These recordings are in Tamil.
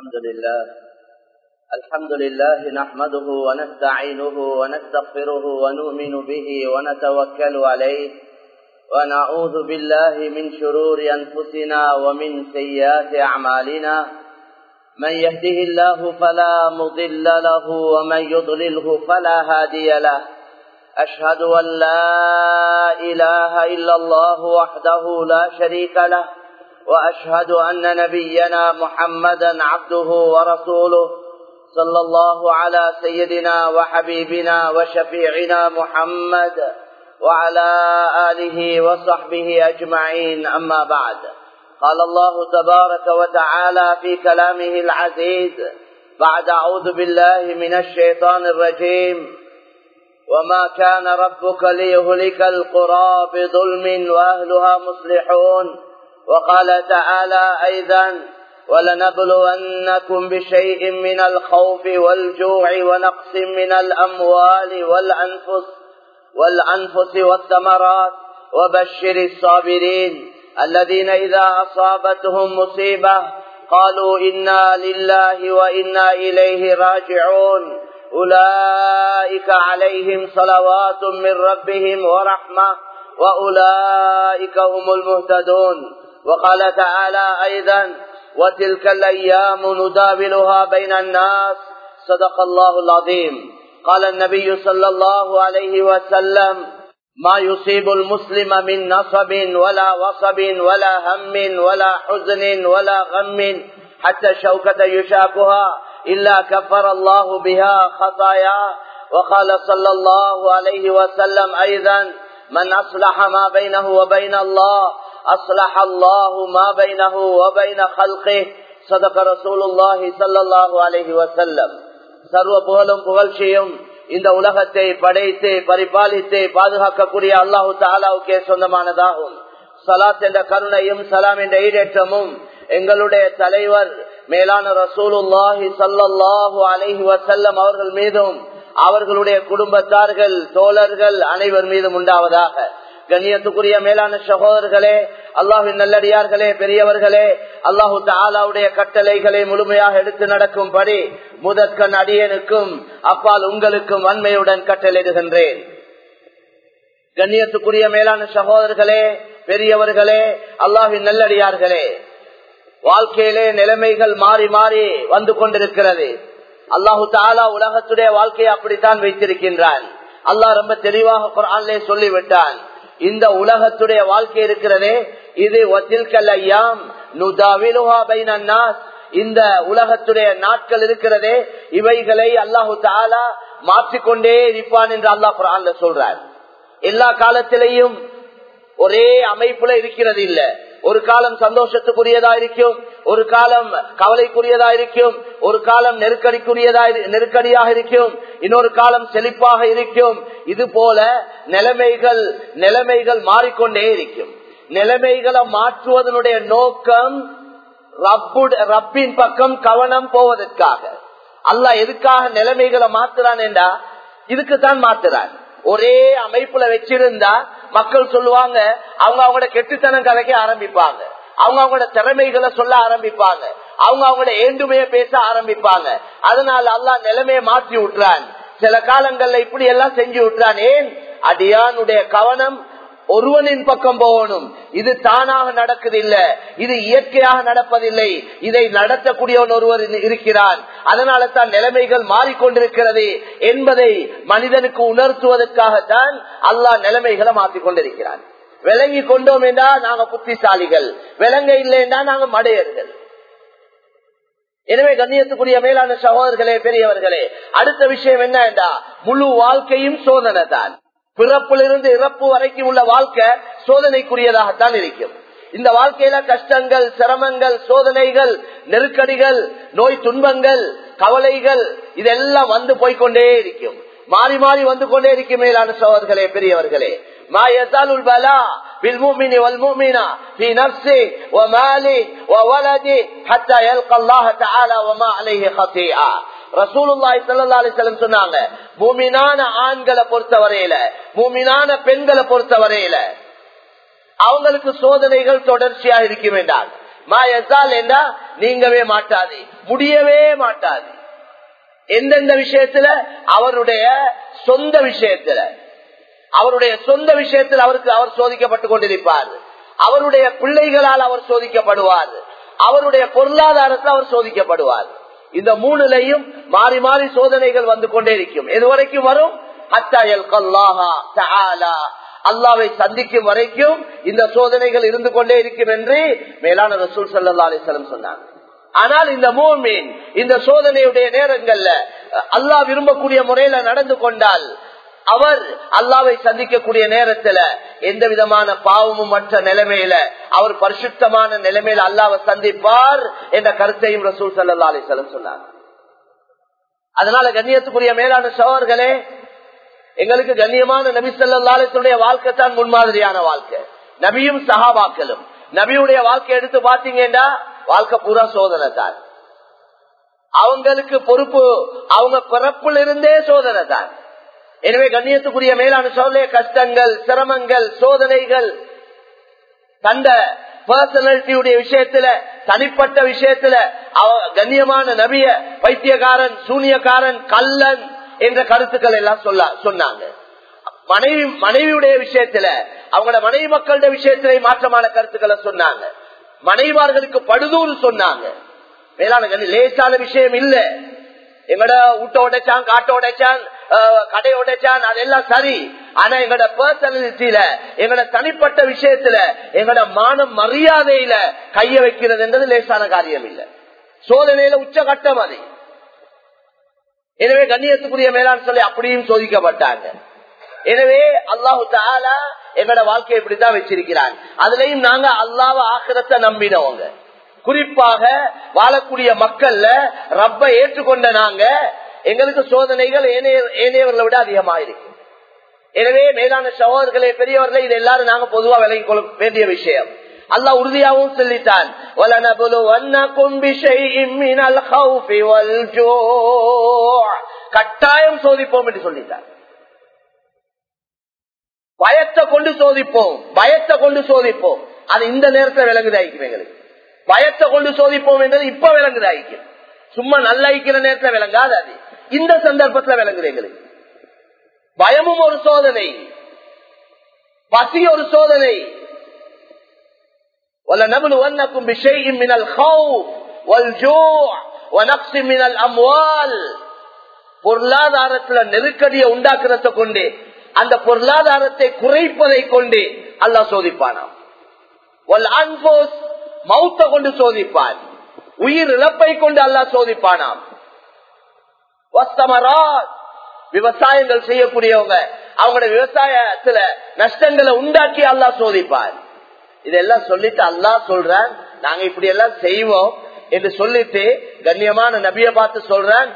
الحمد لله الحمد لله نحمده ونستعينه ونستغفره ونؤمن به ونتوكل عليه ونعوذ بالله من شرور أنفسنا ومن سيئات أعمالنا من يهده الله فلا مضل له ومن يضلله فلا هادي له أشهد أن لا إله إلا الله وحده لا شريك له وأشهد أن نبينا محمدا عبده ورسوله صلى الله على سيدنا وحبيبنا وشفيعنا محمد وعلى آله وصحبه أجمعين أما بعد قال الله تبارك وتعالى في كلامه العزيز بعد أعوذ بالله من الشيطان الرجيم وما كان ربك ليهلك القرى بظلم وأهلها مصلحون وقال تعالى أيضا ولنبلونكم بشيء من الخوف والجوع ونقص من الأموال والأنفس والأنفس والثمرات وبشر الصابرين الذين إذا أصابتهم مصيبة قالوا إنا لله وإنا إليه راجعون أولئك عليهم صلوات من ربهم ورحمة وأولئك هم المهتدون وقال تعالى أيضا وتلك الأيام ندابلها بين الناس صدق الله العظيم قال النبي صلى الله عليه وسلم ما يصيب المسلم من نصب ولا وصب ولا هم ولا حزن ولا غم حتى شوكة يشاكها إلا كفر الله بها خطايا وقال صلى الله عليه وسلم أيضا من أصلح ما بينه وبين الله أصلح الله ما بينه وبين خلقه صدق رسول الله صلى الله عليه وسلم சர்வ புகழும் புகழ்ச்சியும் இந்த உலகத்தை படைத்து பரிபாலித்து பாதுகாக்கக்கூடிய அல்லாஹு தாலாவுக்கே சொந்தமானதாகும் சலாத் என்ற கருணையும் சலாம் என்ற ஈடேற்றமும் எங்களுடைய தலைவர் மேலான ரசூலுல்லாஹி சல்லாஹூ அலஹி வசல்லம் அவர்கள் மீதும் அவர்களுடைய குடும்பத்தார்கள் தோழர்கள் அனைவர் மீதும் உண்டாவதாக கண்ணியத்துக்குரிய மேலான சகோதரர்களே அல்லாஹின் நல்லடியார்களே பெரியவர்களே அல்லாஹு தாலாவுடைய கட்டளைகளை முழுமையாக எடுத்து நடக்கும்படி முதற்கண் அடியனுக்கும் அப்பால் உங்களுக்கும் வன்மையுடன் கட்டளையிடுகின்றேன் கண்ணியத்துக்குரிய மேலான சகோதரர்களே பெரியவர்களே அல்லாஹின் நல்லடியார்களே வாழ்க்கையிலே நிலைமைகள் மாறி மாறி வந்து கொண்டிருக்கிறது அல்லாஹு தாலா உலகத்துடைய வாழ்க்கையை அப்படித்தான் வைத்திருக்கின்றான் அல்லாஹ் ரொம்ப தெளிவாக குரான்லே சொல்லிவிட்டான் இந்த உலகத்துடைய வாழ்க்கை இருக்கிறதே இது ஒத்தில்கல்லையாம் இந்த உலகத்துடைய நாட்கள் இருக்கிறதே இவைகளை அல்லாஹு தாலா மாற்றிக்கொண்டே இருப்பான் என்று அல்லாஹ் குரான்ல சொல்றார் எல்லா காலத்திலையும் ஒரே அமைப்புல இருக்கிறது இல்ல ஒரு காலம் சந்தோஷத்துக்குரியதா இருக்கும் ஒரு காலம் கவலைக்குரியதா இருக்கும் ஒரு காலம் நெருக்கடிக்குரியதா நெருக்கடியாக இருக்கும் இன்னொரு காலம் செழிப்பாக இருக்கும் இது போல நிலைமைகள் நிலைமைகள் மாறிக்கொண்டே இருக்கும் நிலைமைகளை மாற்றுவதனுடைய நோக்கம் ரப்பின் பக்கம் கவனம் போவதற்காக அல்ல எதுக்காக நிலைமைகளை மாத்துறான் என்றா இதுக்குத்தான் மாத்துறான் ஒரே அமைப்புல வச்சிருந்தா மக்கள் சொல்லுவாங்க அவங்க அவங்களோட கெட்டுத்தனம் கதைக்க ஆரம்பிப்பாங்க அவங்க அவங்களோட திறமைகளை சொல்ல ஆரம்பிப்பாங்க அவங்க அவங்களோட ஏண்டுமைய பேச ஆரம்பிப்பாங்க அதனால அல்லா நிலைமையை மாற்றி விட்டுறான் சில காலங்கள்ல இப்படி எல்லாம் செஞ்சு விட்டுறான் ஏன் அடியானுடைய கவனம் ஒருவனின் பக்கம் போகணும் இது தானாக நடக்குது இல்ல இது இயற்கையாக நடப்பதில்லை இதை நடத்தக்கூடியவன் ஒருவர் இருக்கிறான் அதனால தான் நிலைமைகள் மாறிக்கொண்டிருக்கிறது என்பதை மனிதனுக்கு உணர்த்துவதற்காகத்தான் அல்லாஹ் நிலைமைகளை மாற்றிக் கொண்டிருக்கிறான் விளங்கி கொண்டோம் என்றா நாங்க புத்திசாலிகள் விளங்க இல்லை என்றா நாங்க மடையர்கள் எனவே கண்ணியத்துக்குரிய மேலான சகோதரர்களே பெரியவர்களே அடுத்த விஷயம் என்ன என்றா முழு வாழ்க்கையும் சோதனை தான் பிறப்பிலிருந்து இறப்பு வரைக்கும் உள்ள வாழ்க்கை சோதனைக்குரியதாகத்தான் இருக்கும் இந்த வாழ்க்கையில கஷ்டங்கள் சிரமங்கள் சோதனைகள் நெருக்கடிகள் நோய் துன்பங்கள் கவலைகள் இதெல்லாம் வந்து போய்கொண்டே இருக்கும் மாறி மாறி வந்து கொண்டே இருக்கும் மேலான சோதர்களே பெரியவர்களே ما يزال البلاء بالمؤمن والمؤمنة في نفسه وماله وولده حتى يلقى الله تعالى وما عليه خطيئة ரசூலுல்லாய் சல்லா அலிசல்லம் சொன்னாங்க பூமினான ஆண்களை பொறுத்தவரையில பூமினான பெண்களை பொறுத்தவரையில அவங்களுக்கு சோதனைகள் தொடர்ச்சியாக இருக்கும் என்றால் மாயத்தால் என்றா நீங்கவே மாட்டாது முடியவே மாட்டாது எந்தெந்த விஷயத்துல அவருடைய சொந்த விஷயத்துல அவருடைய சொந்த விஷயத்தில் அவருக்கு அவர் சோதிக்கப்பட்டுக் கொண்டிருப்பார் அவருடைய பிள்ளைகளால் அவர் சோதிக்கப்படுவார் அவருடைய பொருளாதாரத்தில் அவர் சோதிக்கப்படுவார் இந்த மூணுலையும் மாறி மாறி சோதனைகள் வந்து கொண்டே இருக்கும் எதுவரைக்கும் வரும் அல்லாவை சந்திக்கும் வரைக்கும் இந்த சோதனைகள் இருந்து கொண்டே இருக்கும் என்று மேலான ரசூல் சல்லா அலிஸ்லம் சொன்னாங்க ஆனால் இந்த மூமின் இந்த சோதனையுடைய நேரங்கள்ல அல்லாஹ் விரும்பக்கூடிய முறையில நடந்து கொண்டால் அவர் அல்லாவை சந்திக்கக்கூடிய நேரத்துல எந்த விதமான பாவமும் மற்ற நிலைமையில அவர் பரிசுத்தமான நிலைமையில அல்லாவை சந்திப்பார் என்ற கருத்தையும் ரசூல் சல்லா அலிஸ்லம் சொன்னார் அதனால கண்ணியத்துக்குரிய மேலான சோழர்களே எங்களுக்கு கண்ணியமான நபி சல்லாத்துடைய வாழ்க்கை தான் முன்மாதிரியான வாழ்க்கை நபியும் சகாபாக்களும் நபியுடைய வாழ்க்கை எடுத்து பாத்தீங்கன்னா வாழ்க்கை பூரா சோதனை தான் அவங்களுக்கு பொறுப்பு அவங்க பிறப்புல இருந்தே சோதனை தான் எனவே கண்ணியத்துக்குரிய மேலான சோதனை கஷ்டங்கள் சிரமங்கள் சோதனைகள் கண்ட பர்சனாலிட்டியுடைய விஷயத்துல தனிப்பட்ட விஷயத்துல அவ கண்ணியமான நபிய பைத்தியக்காரன் சூனியக்காரன் கல்லன் என்ற கருத்துக்கள் எல்லாம் சொல்ல சொன்னாங்க மனைவி மனைவியுடைய விஷயத்துல அவங்களோட மனைவி மக்களுடைய விஷயத்திலே மாற்றமான கருத்துக்களை சொன்னாங்க மனைவார்களுக்கு படுதூறு சொன்னாங்க மேலான லேசான விஷயம் இல்ல எங்கட ஊட்ட உடைச்சான் காட்ட உடைச்சான் கடை உடைச்சான் அதெல்லாம் சரி ஆனா எங்கட பர்சனாலிட்டியில எங்கட தனிப்பட்ட விஷயத்துல எங்கட மான மரியாதையில கைய வைக்கிறது என்றது லேசான காரியம் இல்ல சோதனையில உச்சகட்டம் அது எனவே கண்ணியத்துக்குரிய மேலாண் சொல்லி அப்படியும் சோதிக்கப்பட்டாங்க எனவே அல்லாஹு தாலா எங்கட வாழ்க்கையை இப்படித்தான் வச்சிருக்கிறாங்க அதுலயும் நாங்க அல்லாவ ஆக்கிரத்தை நம்பினவங்க குறிப்பாக வாழக்கூடிய மக்கள்ல ரப்ப ஏற்றுக்கொண்ட நாங்க எங்களுக்கு சோதனைகள் ஏனையவர்களை விட அதிகமாக இருக்கு எனவே மேலான சகோதரர்களே பெரியவர்களே இது எல்லாரும் நாங்க பொதுவா விலகிக் கொள்ள வேண்டிய விஷயம் அல்லா உறுதியாகவும் சொல்லிட்டான் கட்டாயம் சோதிப்போம் என்று சொல்லிட்டான் பயத்தை கொண்டு சோதிப்போம் பயத்தை கொண்டு சோதிப்போம் அது இந்த நேரத்தில் விளங்குதாய்க்கும் எங்களுக்கு பயத்தை கொண்டு சோதிப்போம் என்றது இப்ப விளங்குதாய்க்கும் சும்மா நல்ல ஐக்கிற நேரத்தில் விளங்காது அது இந்த சந்தர்ப்பத்தில் விளங்குது எங்களுக்கு பயமும் ஒரு சோதனை பசி ஒரு சோதனை ولنبلونكم بشيء من الخوف والجوع ونقص من الاموال பொருளாதாரத்துல நெருக்கடியை உண்டாக்குறத கொண்டு அந்த பொருளாதாரத்தை குறைப்பதை கொண்டு அல்லா சோதிப்பானாம் மௌத்த கொண்டு சோதிப்பான் உயிர் இழப்பை கொண்டு அல்லா சோதிப்பானாம் விவசாயங்கள் செய்யக்கூடியவங்க அவங்களோட விவசாயத்துல நஷ்டங்களை உண்டாக்கி அல்லா சோதிப்பார் இதெல்லாம் சொல்லிட்டு அல்லா சொல்றான் நாங்க இப்படி எல்லாம் செய்வோம் என்று சொல்லிட்டு கண்ணியமான நபிய பார்த்து சொல்றான்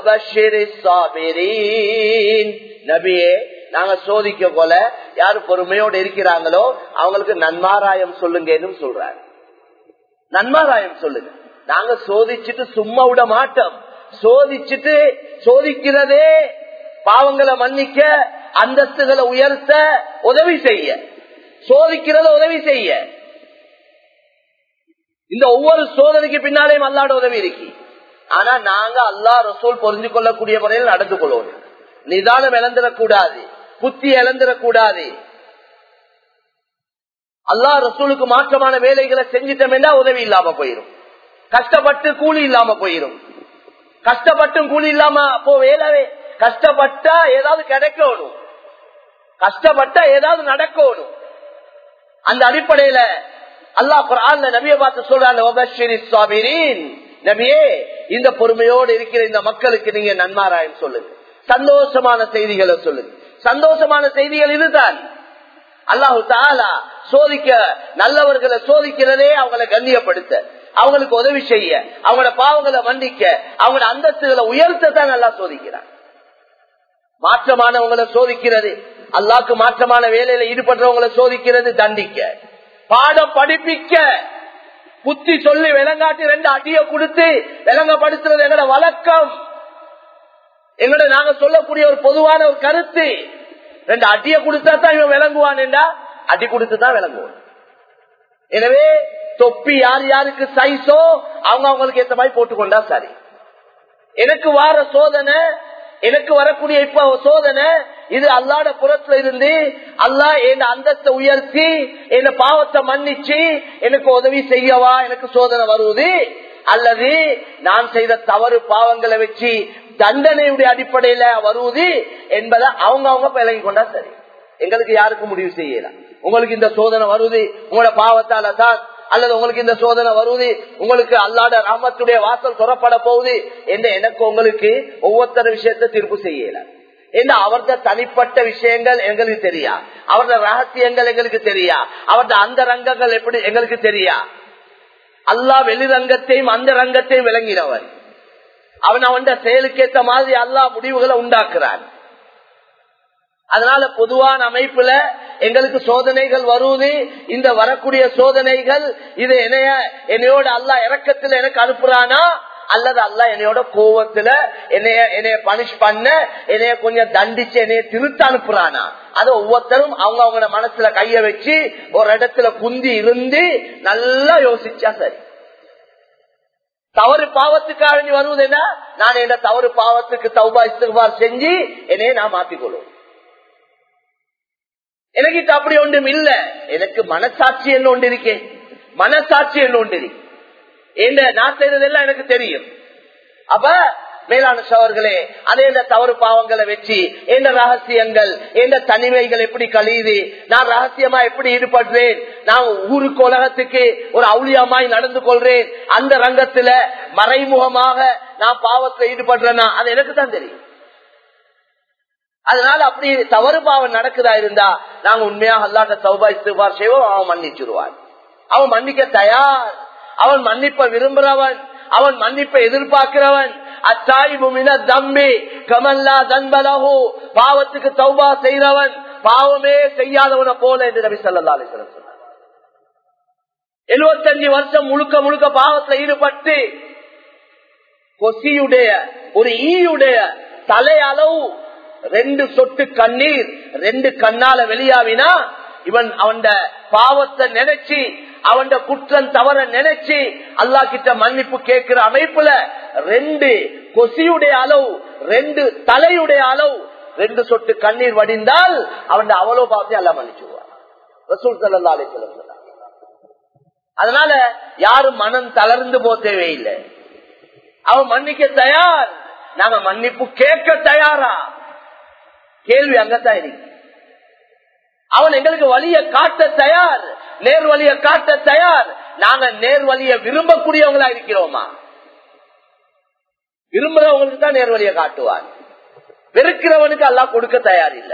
நபியே நாங்க சோதிக்க போல யாரு பொறுமையோடு இருக்கிறாங்களோ அவங்களுக்கு நன்மாராயம் சொல்லுங்கன்னு சொல்றாங்க நன்மாராயம் சொல்லுங்க நாங்க சோதிச்சுட்டு சும்மா விட மாட்டோம் சோதிச்சுட்டு சோதிக்கிறதே பாவங்களை மன்னிக்க அந்தஸ்துகளை உயர்த்த உதவி செய்ய சோதிக்கிறத உதவி செய்ய இந்த ஒவ்வொரு சோதனைக்கு பின்னாலேயும் அல்லாட உதவி இருக்கு ஆனா நாங்க அல்லா ரசோல் புரிஞ்சு கொள்ளக்கூடிய முறையில் நடந்து கொள்வோம் நிதானம் இழந்துடக்கூடாது புத்தி இழந்துடக்கூடாது அல்லா ரசூலுக்கு மாற்றமான வேலைகளை செஞ்சிட்டோம்னா உதவி இல்லாம போயிரும் கஷ்டப்பட்டு கூலி இல்லாம போயிரும் கஷ்டப்பட்டும் கூலி இல்லாம போ வேலவே கஷ்டப்பட்டா ஏதாவது கிடைக்கணும் கஷ்டப்பட்டா ஏதாவது நடக்கணும் அந்த அடிப்படையில அல்லாஹ் குரான் நபிய பார்த்து சொல்றாங்க நபியே இந்த பொறுமையோடு இருக்கிற இந்த மக்களுக்கு நீங்க நன்மாராயம் சொல்லுங்க சந்தோஷமான செய்திகளை சொல்லுங்க சந்தோஷமான செய்திகள் இதுதான் அல்லாஹு தாலா சோதிக்க நல்லவர்களை சோதிக்கிறதே அவங்களை கண்ணியப்படுத்த அவங்களுக்கு உதவி செய்ய அவங்களோட பாவங்களை மன்னிக்க அவங்களோட அந்தஸ்துகளை உயர்த்தத்தான் நல்லா சோதிக்கிறான் மாற்றமானவங்களை சோதிக்கிறது அல்லாக்கு மாற்றமான வேலையில ஈடுபடுறவங்களை சோதிக்கிறது தண்டிக்க பாடம் படிப்பிக்க புத்தி சொல்லி விளங்காட்டி ரெண்டு அடிய கொடுத்து விளங்கப்படுத்துறது எங்களோட வழக்கம் எங்களோட நாங்க சொல்லக்கூடிய ஒரு பொதுவான ஒரு கருத்து ரெண்டு அடிய கொடுத்தா தான் இவன் விளங்குவான் என்றா அடி கொடுத்து தான் விளங்குவான் எனவே தொப்பி யார் யாருக்கு சைஸோ அவங்க அவங்களுக்கு ஏத்த மாதிரி போட்டுக்கொண்டா சரி எனக்கு வார சோதனை எனக்கு வரக்கூடிய இப்ப சோதனை இது அல்லாட புறத்துல இருந்து அல்லா என் அந்தத்தை உயர்த்தி என் பாவத்தை மன்னிச்சு எனக்கு உதவி செய்யவா எனக்கு சோதனை வருவது அல்லது நான் செய்த தவறு பாவங்களை வச்சு தண்டனையுடைய அடிப்படையில வருவது என்பதை அவங்க அவங்க விளங்கி கொண்டா சரி எங்களுக்கு யாருக்கும் முடிவு செய்யலாம் உங்களுக்கு இந்த சோதனை வருவது உங்களோட பாவத்தால தான் அல்லது உங்களுக்கு இந்த சோதனை வருவது உங்களுக்கு அல்லாட ராமத்துடைய வாசல் துறப்பட போகுது என்று எனக்கு உங்களுக்கு ஒவ்வொருத்தர விஷயத்த தீர்ப்பு செய்யல என்ன அவரது தனிப்பட்ட விஷயங்கள் எங்களுக்கு தெரியா அவரது ரகசியங்கள் எங்களுக்கு தெரியா அவரது அந்த ரங்கங்கள் எப்படி எங்களுக்கு தெரியா அல்லா வெளிரங்கத்தையும் அந்த ரங்கத்தையும் விளங்கினவன் அவன் அவன் செயலுக்கேற்ற மாதிரி அல்லா முடிவுகளை உண்டாக்குறான் அதனால பொதுவான அமைப்புல எங்களுக்கு சோதனைகள் வருவது இந்த வரக்கூடிய சோதனைகள் இது என்னைய என்னையோட அல்லா இறக்கத்துல எனக்கு அனுப்புறானா அல்லது அல்ல என்னையோட கோவத்துல என்னைய என்னைய பனிஷ் பண்ண என்னைய கொஞ்சம் தண்டிச்சு என்னைய திருத்த அனுப்புறானா அது ஒவ்வொருத்தரும் அவங்க அவங்க மனசுல கைய வச்சு ஒரு இடத்துல குந்தி இருந்து நல்லா யோசிச்சா சரி தவறு பாவத்துக்காக நீ வருவது என்ன நான் என்ன தவறு பாவத்துக்கு தௌபா இஸ்திகார் செஞ்சு என்னைய நான் மாத்திக்கொள்ளும் எனக்கு அப்படி ஒன்றும் இல்ல எனக்கு மனசாட்சி என்ன ஒன்று இருக்கேன் மனசாட்சி என்ன ஒன்று இருக்கு எந்த நான் செய்ததெல்லாம் எனக்கு தெரியும் அப்ப மேலான சவர்களே அதே இந்த தவறு பாவங்களை வச்சு எந்த ரகசியங்கள் எந்த தனிமைகள் எப்படி கழியுது நான் ரகசியமா எப்படி ஈடுபடுறேன் நான் ஊருக்கு உலகத்துக்கு ஒரு அவுளியமாய் நடந்து கொள்றேன் அந்த ரங்கத்துல மறைமுகமாக நான் பாவத்தில் ஈடுபடுறேன்னா அது எனக்கு தான் தெரியும் அதனால அப்படி தவறு பாவம் நடக்குதா இருந்தா நாங்க உண்மையாக அல்லாட்ட சௌபா இஸ்திபார் செய்வோம் அவன் மன்னிச்சிருவான் அவன் மன்னிக்க தயார் அவன் மன்னிப்ப விரும்புறவன் அவன் மன்னிப்பை எதிர்பார்க்கிறவன் அத்தாய்புமின தம்பி கமல்லா தன்பலகு பாவத்துக்கு தௌபா செய்கிறவன் பாவமே செய்யாதவனை போல என்று நபி சொல்லா அலிஸ்வரம் சொன்னார் எழுபத்தஞ்சு வருஷம் முழுக்க முழுக்க பாவத்துல ஈடுபட்டு கொசியுடைய ஒரு ஈயுடைய தலையளவு ரெண்டு சொட்டு கண்ணீர் ரெண்டு கண்ணால வெளியாவினா இவன் அவன் பாவத்தை நினைச்சு அவன் குற்றம் தவற நினைச்சு அல்லா கிட்ட மன்னிப்பு கேட்கிற அமைப்புல ரெண்டு கொசியுடைய அளவு ரெண்டு தலையுடைய அளவு ரெண்டு சொட்டு கண்ணீர் வடிந்தால் அவன் அவ்வளவு பாவத்தை அல்ல மன்னிச்சுவான் ரசூல் சல்லா அலிஸ்லம் அதனால யாரும் மனம் தளர்ந்து போ தேவையில்லை அவன் மன்னிக்க தயார் நாங்க மன்னிப்பு கேட்க தயாரா கேள்வி அங்கத்தான் இருக்கு அவன் எங்களுக்கு வழிய காட்ட தயார் நேர் வழிய காட்ட தயார் நாங்க நேர் வழிய விரும்பக்கூடியவங்களா இருக்கிறோமா விரும்புறவங்களுக்கு தான் நேர் வழிய காட்டுவான் வெறுக்கிறவனுக்கு எல்லாம் கொடுக்க தயார் இல்லை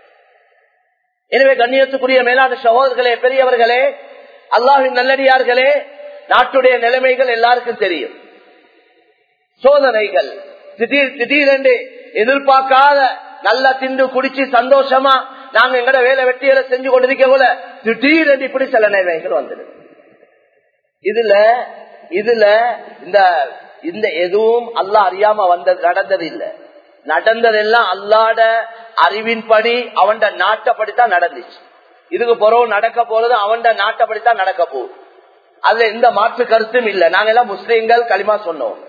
எனவே கண்ணியத்துக்குரிய மேலான சகோதரர்களே பெரியவர்களே அல்லாஹின் நல்லடியார்களே நாட்டுடைய நிலைமைகள் எல்லாருக்கும் தெரியும் சோதனைகள் திடீர் திடீரென்று எதிர்பார்க்காத நல்லா திண்டு குடிச்சு சந்தோஷமா நாங்க எங்கட வேலை வெட்டியில செஞ்சு கொண்டிருக்க போல திடீரென்று இப்படி சில நிலைமைகள் வந்துடுது இதுல இதுல இந்த இந்த எதுவும் அல்லா அறியாம வந்தது நடந்தது இல்ல நடந்ததெல்லாம் அல்லாட அறிவின்படி அவன் நாட்டப்படித்தான் நடந்துச்சு இதுக்கு பிறகு நடக்க போறது அவன் நாட்டப்படித்தான் நடக்க போகுது அதுல எந்த மாற்று கருத்தும் இல்ல நாங்க எல்லாம் முஸ்லீம்கள் களிமா சொன்னோம்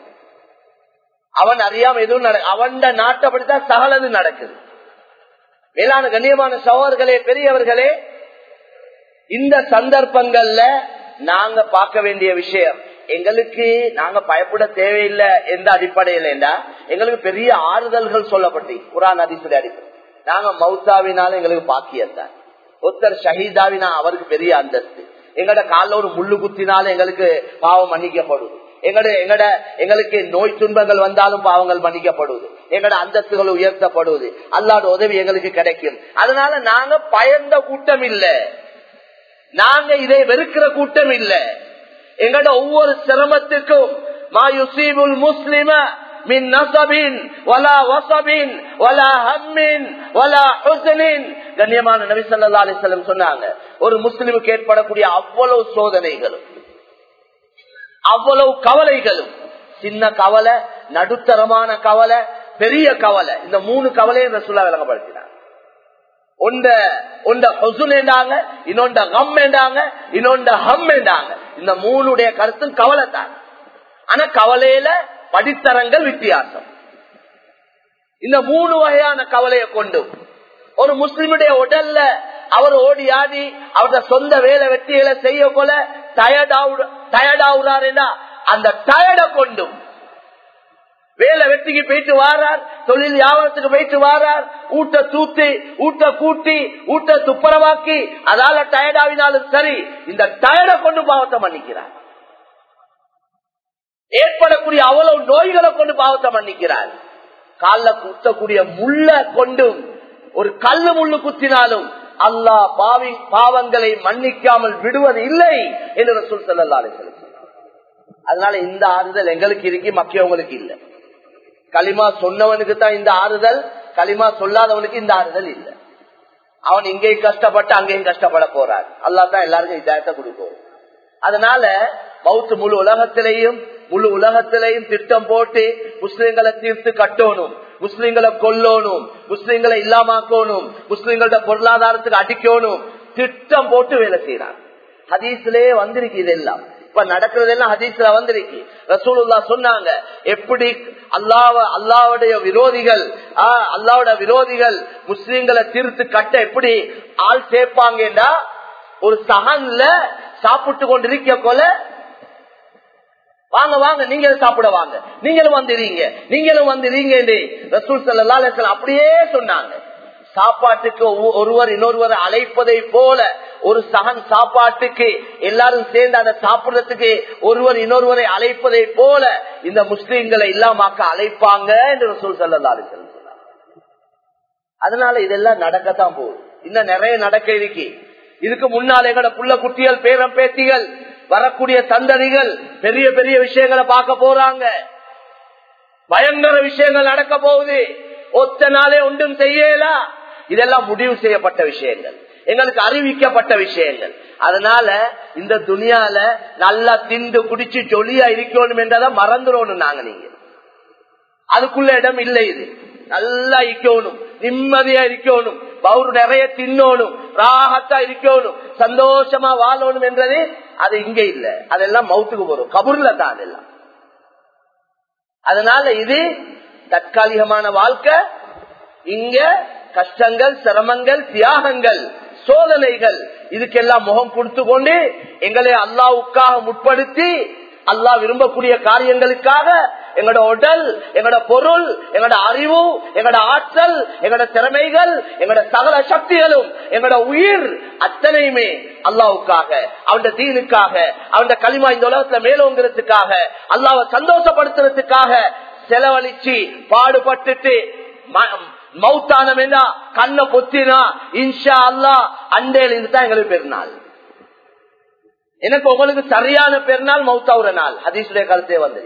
அவன் அறியாம எதுவும் அவன் நாட்டப்படித்தான் சகலது நடக்குது மேலான கண்ணியமான சகோதர்களே பெரியவர்களே இந்த சந்தர்ப்பங்கள்ல நாங்க பார்க்க வேண்டிய விஷயம் எங்களுக்கு நாங்க பயப்பட தேவையில்லை எந்த அடிப்படையில எங்களுக்கு பெரிய ஆறுதல்கள் சொல்லப்பட்டு குரான் அதிசுடைய அடிப்படை நாங்க மௌத்தாவினால எங்களுக்கு பாக்கியத்தான் ஒருத்தர் ஷஹீதாவினா அவருக்கு பெரிய அந்தஸ்து எங்கட கால ஒரு முள்ளு குத்தினாலும் எங்களுக்கு பாவம் மன்னிக்கப்படும் எங்கட எங்கட எங்களுக்கு நோய் துன்பங்கள் வந்தாலும் பாவங்கள் மன்னிக்கப்படுவது எங்கட அந்தஸ்துகள் உயர்த்தப்படுவது அல்லாட உதவி எங்களுக்கு கிடைக்கும் அதனால நாங்க பயந்த கூட்டம் இல்ல நாங்க இதை வெறுக்கிற கூட்டம் இல்ல எங்கட ஒவ்வொரு சிரமத்துக்கும் மாயுசீபுல் முஸ்லிம மின் நசபின் வலா வசபின் வலா ஹம்மின் வலா ஹுசனின் கண்ணியமான நபி ஸல்லல்லாஹு அலைஹி வஸல்லம் சொன்னாங்க ஒரு முஸ்லிமுக்கு ஏற்படக்கூடிய அவ்வளவு சோதனைகளும் அவ்வளவு கவலைகளும் சின்ன கவலை நடுத்தரமான கவலை பெரிய கவலை இந்த மூணு கவலையும் ரசூல்லா விளங்கப்படுத்தினாங்க ஒண்ட ஒண்ட ஹொசுன் என்றாங்க இன்னொண்ட கம் என்றாங்க இன்னொண்ட ஹம் என்றாங்க இந்த மூணுடைய கருத்தும் கவலை தான் ஆனா கவலையில படித்தரங்கள் வித்தியாசம் இந்த மூணு வகையான கவலையை கொண்டு ஒரு முஸ்லிமுடைய உடல்ல அவர் ஓடி ஆடி அவருடைய சொந்த வேலை வெற்றிகளை செய்ய போல டயர்டாவுறாருன்னா அந்த டயர்ட கொண்டும் வேலை வெட்டிக்கு போயிட்டு வாரார் தொழில் வியாபாரத்துக்கு போயிட்டு வாரார் ஊட்ட தூத்தி ஊட்ட கூட்டி ஊட்ட துப்புரவாக்கி அதால டயர்டாவினாலும் சரி இந்த டயர்ட கொண்டு பாவத்தை மன்னிக்கிறார் ஏற்படக்கூடிய அவ்வளவு நோய்களை கொண்டு பாவத்தை மன்னிக்கிறார் காலில் குத்தக்கூடிய முள்ள கொண்டும் ஒரு கல்லு முள்ளு குத்தினாலும் அல்லாஹ் பாவி பாவங்களை மன்னிக்காமல் விடுவது இல்லை என்று சொல் செல்லலாலே அதனால இந்த ஆறுதல் எங்களுக்கு இருக்கு மக்கியவங்களுக்கு இல்லை களிமா சொன்னவனுக்கு தான் இந்த ஆறுதல் களிமா சொல்லாதவனுக்கு இந்த ஆறுதல் இல்லை அவன் இங்கேயும் கஷ்டப்பட்டு அங்கேயும் கஷ்டப்பட போறான் அல்லா தான் எல்லாருக்கும் இதாயத்தை கொடுக்கும் அதனால மவுத்து முழு உலகத்திலையும் முழு உலகத்திலையும் திட்டம் போட்டு முஸ்லிம்களை தீர்த்து கட்டணும் முஸ்லிம்களை கொல்லணும் முஸ்லிம்களை இல்லாமக்கணும் முஸ்லிம்களோட பொருளாதாரத்துக்கு அடிக்கணும் திட்டம் போட்டு வேலை செய்யறான் ஹதீஸ்லயே வந்திருக்கு இதெல்லாம் இப்ப நடக்கிறதெல்லாம் ஹதீஸ்ல வந்திருக்கு ரசூலுல்லா சொன்னாங்க எப்படி அல்லாவ அல்லாவுடைய விரோதிகள் அல்லாவோட விரோதிகள் முஸ்லிம்களை தீர்த்து கட்ட எப்படி ஆள் சேர்ப்பாங்கன்னா ஒரு சகன்ல சாப்பிட்டு கொண்டிருக்க போல வாங்க வாங்க நீங்களும் சாப்பிட வாங்க நீங்களும் வந்துடுறீங்க நீங்களும் வந்துடுறீங்க ரசூல் சல்லா அப்படியே சொன்னாங்க சாப்பாட்டுக்கு ஒருவர் இன்னொருவர் அழைப்பதை போல ஒரு சகன் சாப்பாட்டுக்கு எல்லாரும் சேர்ந்து அதை சாப்பிடுறதுக்கு ஒருவர் இன்னொருவரை அழைப்பதை போல இந்த முஸ்லீம்களை இல்லாமக்க அழைப்பாங்க என்று ரசூல் சல்லா சொன்னாங்க அதனால இதெல்லாம் நடக்கத்தான் போகுது இன்னும் நிறைய நடக்க இருக்கு இதுக்கு முன்னால் எங்கட புள்ள குட்டிகள் பேரம் பேத்திகள் வரக்கூடிய சந்ததிகள் பெரிய பெரிய விஷயங்களை பார்க்க போறாங்க பயங்கர விஷயங்கள் நடக்க போகுது ஒத்த நாளே ஒன்றும் செய்யலா இதெல்லாம் முடிவு செய்யப்பட்ட விஷயங்கள் எங்களுக்கு அறிவிக்கப்பட்ட விஷயங்கள் அதனால இந்த துணியால நல்லா திண்டு குடிச்சு ஜொலியா இருக்கணும் என்றதை மறந்துடணும் நாங்க நீங்க அதுக்குள்ள இடம் இல்லை இது நல்லா இருக்கணும் நிம்மதியா இருக்கணும் பவுரு நிறைய தின்னோணும் ராகத்தா இருக்கணும் சந்தோஷமா வாழணும் என்றது அது இங்க இல்ல அதெல்லாம் மவுத்துக்கு போறோம் கபூர்ல தான் அதெல்லாம் அதனால இது தற்காலிகமான வாழ்க்கை இங்க கஷ்டங்கள் சிரமங்கள் தியாகங்கள் சோதனைகள் இதுக்கெல்லாம் முகம் கொடுத்து கொண்டு எங்களை அல்லாவுக்காக முற்படுத்தி அல்லா விரும்பக்கூடிய காரியங்களுக்காக எங்களோட உடல் எங்களோட பொருள் எங்களோட அறிவு எங்களோட ஆற்றல் எங்களோட திறமைகள் எங்களோட சகல சக்திகளும் எங்களோட உயிர் அத்தனையுமே அல்லாவுக்காக அவன் தீனுக்காக அவன் களிமா இந்த உலகத்துல மேலோங்கிறதுக்காக அல்லாவை சந்தோஷப்படுத்துறதுக்காக செலவழிச்சு பாடுபட்டுட்டு மௌத்தானம் என்ன கண்ணை பொத்தினா இன்ஷா அல்லா அண்டையில இருந்து தான் எங்களுக்கு பெருநாள் எனக்கு உங்களுக்கு சரியான பெருநாள் மௌத்தாவுற நாள் ஹதீசுடைய கருத்தே வந்தது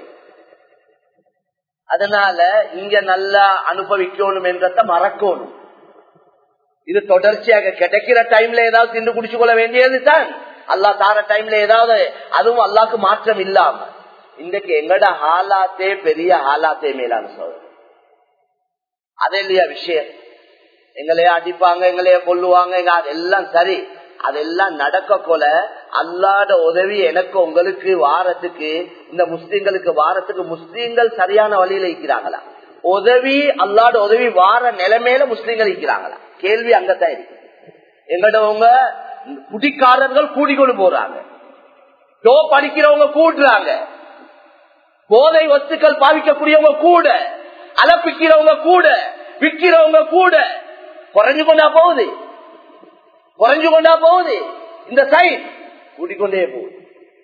அதனால இங்க நல்லா அனுபவிக்கணும் என்றத மறக்கணும் இது தொடர்ச்சியாக கிடைக்கிற டைம்ல ஏதாவது திண்டு குடிச்சு கொள்ள வேண்டியது தான் அல்லா தார டைம்ல ஏதாவது அதுவும் அல்லாக்கு மாற்றம் இல்லாம இன்றைக்கு எங்கட ஹாலாத்தே பெரிய ஹாலாத்தே மேலான சொல்ற அது இல்லையா விஷயம் எங்களைய அடிப்பாங்க எங்களைய கொல்லுவாங்க அதெல்லாம் சரி அதெல்லாம் நடக்க கொல அல்லாத உதவி எனக்கு உங்களுக்கு வாரத்துக்கு இந்த முஸ்லீம்களுக்கு வாரத்துக்கு முஸ்லீம்கள் சரியான வழியில இருக்கிறாங்களா உதவி அல்லாத உதவி வார நிலைமையில முஸ்லீம்கள் இருக்கிறாங்களா கேள்வி அங்கத்தான் இருக்கு எங்கடவங்க குடிக்காரர்கள் கூடிக்கொண்டு போறாங்க டோ படிக்கிறவங்க கூடுறாங்க போதை வஸ்துக்கள் பாவிக்கக்கூடியவங்க கூட அலப்பிக்கிறவங்க கூட விற்கிறவங்க கூட குறைஞ்சு கொண்டா போகுது குறைஞ்சு கொண்டா போகுது இந்த சைட் கூட்டிக்கொண்டே போகுது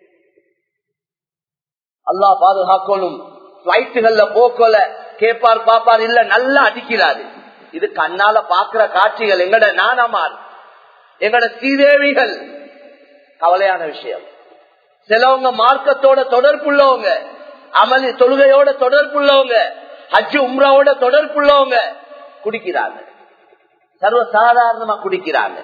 அல்லா பாதுகாக்கணும் பிளைட்டுகள்ல போக்கல கேப்பார் பாப்பார் இல்ல நல்லா அடிக்கிறாரு இது கண்ணால பாக்குற காட்சிகள் எங்கட நானமார் எங்கட ஸ்ரீதேவிகள் கவலையான விஷயம் சிலவங்க மார்க்கத்தோட தொடர்புள்ளவங்க அமளி தொழுகையோட தொடர்புள்ளவங்க ஹஜ்ஜு உம்ராவோட தொடர்புள்ளவங்க குடிக்கிறாங்க சர்வ சாதாரணமா குடிக்கிறாங்க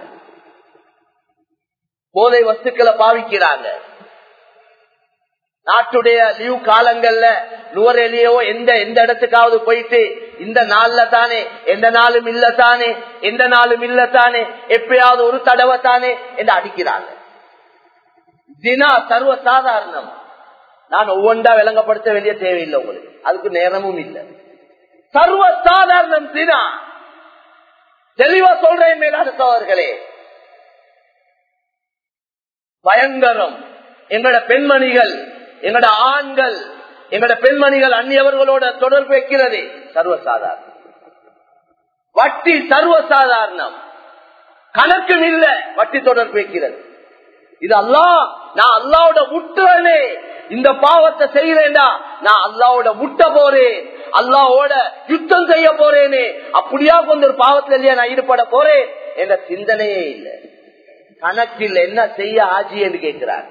போதை வஸ்துக்களை பாவிக்கிறாங்க நாட்டுடைய லீவ் காலங்கள்ல நுவரெலியோ எந்த எந்த இடத்துக்காவது போயிட்டு இந்த நாள்ல தானே எந்த நாளும் இல்ல தானே எந்த நாளும் இல்ல தானே எப்பயாவது ஒரு தடவை தானே என்று அடிக்கிறாங்க தினா சர்வ சாதாரணம் நான் ஒவ்வொன்றா விளங்கப்படுத்த வேண்டிய தேவையில்லை உங்களுக்கு அதுக்கு நேரமும் இல்லை சர்வ சாதாரணம் தினா தெளிவா சொல்றேன் மேலான சோழர்களே பயங்கரம் எங்கட பெண்மணிகள் எங்கட ஆண்கள் எங்கட பெண்மணிகள் அந்நியவர்களோட தொடர்பு வைக்கிறது சர்வசாதாரணம் வட்டி சர்வசாதாரணம் கணக்கும் இல்ல வட்டி தொடர்பு வைக்கிறது இது அல்லா நான் அல்லாவோட முட்டுறனே இந்த பாவத்தை செய்யறேன்டா நான் அல்லாவோட முட்ட போறேன் அல்லாவோட யுத்தம் செய்ய போறேனே அப்படியா கொஞ்சம் ஒரு பாவத்துல இல்லையா நான் ஈடுபட போறேன் என்ற சிந்தனையே இல்லை கணக்கில் என்ன செய்ய ஆஜி என்று கேட்கிறார்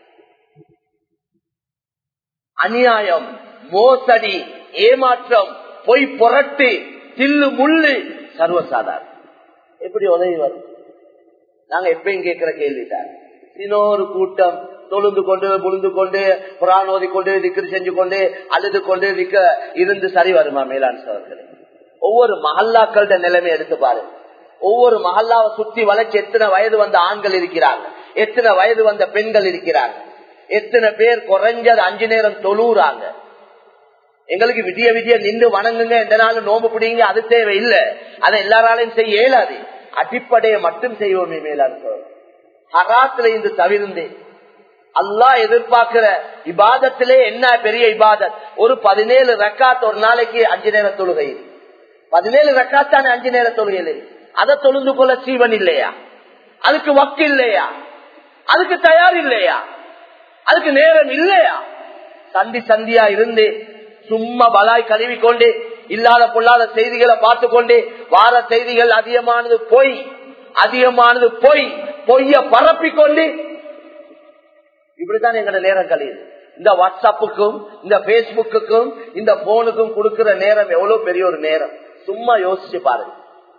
அநியாயம் மோசடி ஏமாற்றம் பொய் புரட்டு தில்லு முள்ளு சர்வசாதாரணம் எப்படி உதவி வரும் நாங்க எப்பயும் கேட்கிற கேள்விதான் இன்னொரு கூட்டம் தொழுந்து கொண்டு புழுந்து கொண்டு புறான் ஓதி கொண்டு திக்கர் செஞ்சு கொண்டு அழுது கொண்டு நிக்க இருந்து சரி வருமா மேலாண் சவர்களே ஒவ்வொரு மஹல்லாக்களோட நிலைமை எடுத்து பாருங்க ஒவ்வொரு மஹல்லாவை சுத்தி வளைச்சு எத்தனை வயது வந்த ஆண்கள் இருக்கிறாங்க எத்தனை வயது வந்த பெண்கள் இருக்கிறாங்க எத்தனை பேர் குறைஞ்சது அஞ்சு நேரம் தொழுறாங்க எங்களுக்கு விதிய விதிய நின்று வணங்குங்க எந்த நாளும் நோம்பு பிடிங்க அது தேவை இல்லை அதை எல்லாராலையும் செய்ய இயலாது அடிப்படையை மட்டும் செய்வோமே மேலான ஹராத்துல இருந்து தவிர்ந்து அல்லா எதிர்பார்க்கிற இபாதத்திலே என்ன பெரிய இபாதத் ஒரு பதினேழு ரக்காத் ஒரு நாளைக்கு அஞ்சு நேர தொழுகை பதினேழு ரக்காத்தான அஞ்சு நேர தொழுகை அதை தொழுந்து கொள்ள சீவன் இல்லையா அதுக்கு வக்கு இல்லையா அதுக்கு தயார் இல்லையா அதுக்கு நேரம் இல்லையா சந்தி சந்தியா இருந்து சும்மா பலாய் கழுவி கொண்டு இல்லாத பொல்லாத செய்திகளை பார்த்து கொண்டு வார செய்திகள் அதிகமானது பொய் அதிகமானது பொய் பொய்ய பரப்பிக்கொண்டு இப்படித்தான் எங்களோட நேரம் கழியுது இந்த வாட்ஸ்அப்புக்கும் இந்த பேஸ்புக்குக்கும் இந்த போனுக்கும் கொடுக்கிற நேரம் எவ்வளவு பெரிய ஒரு நேரம் சும்மா யோசிச்சு பாருங்க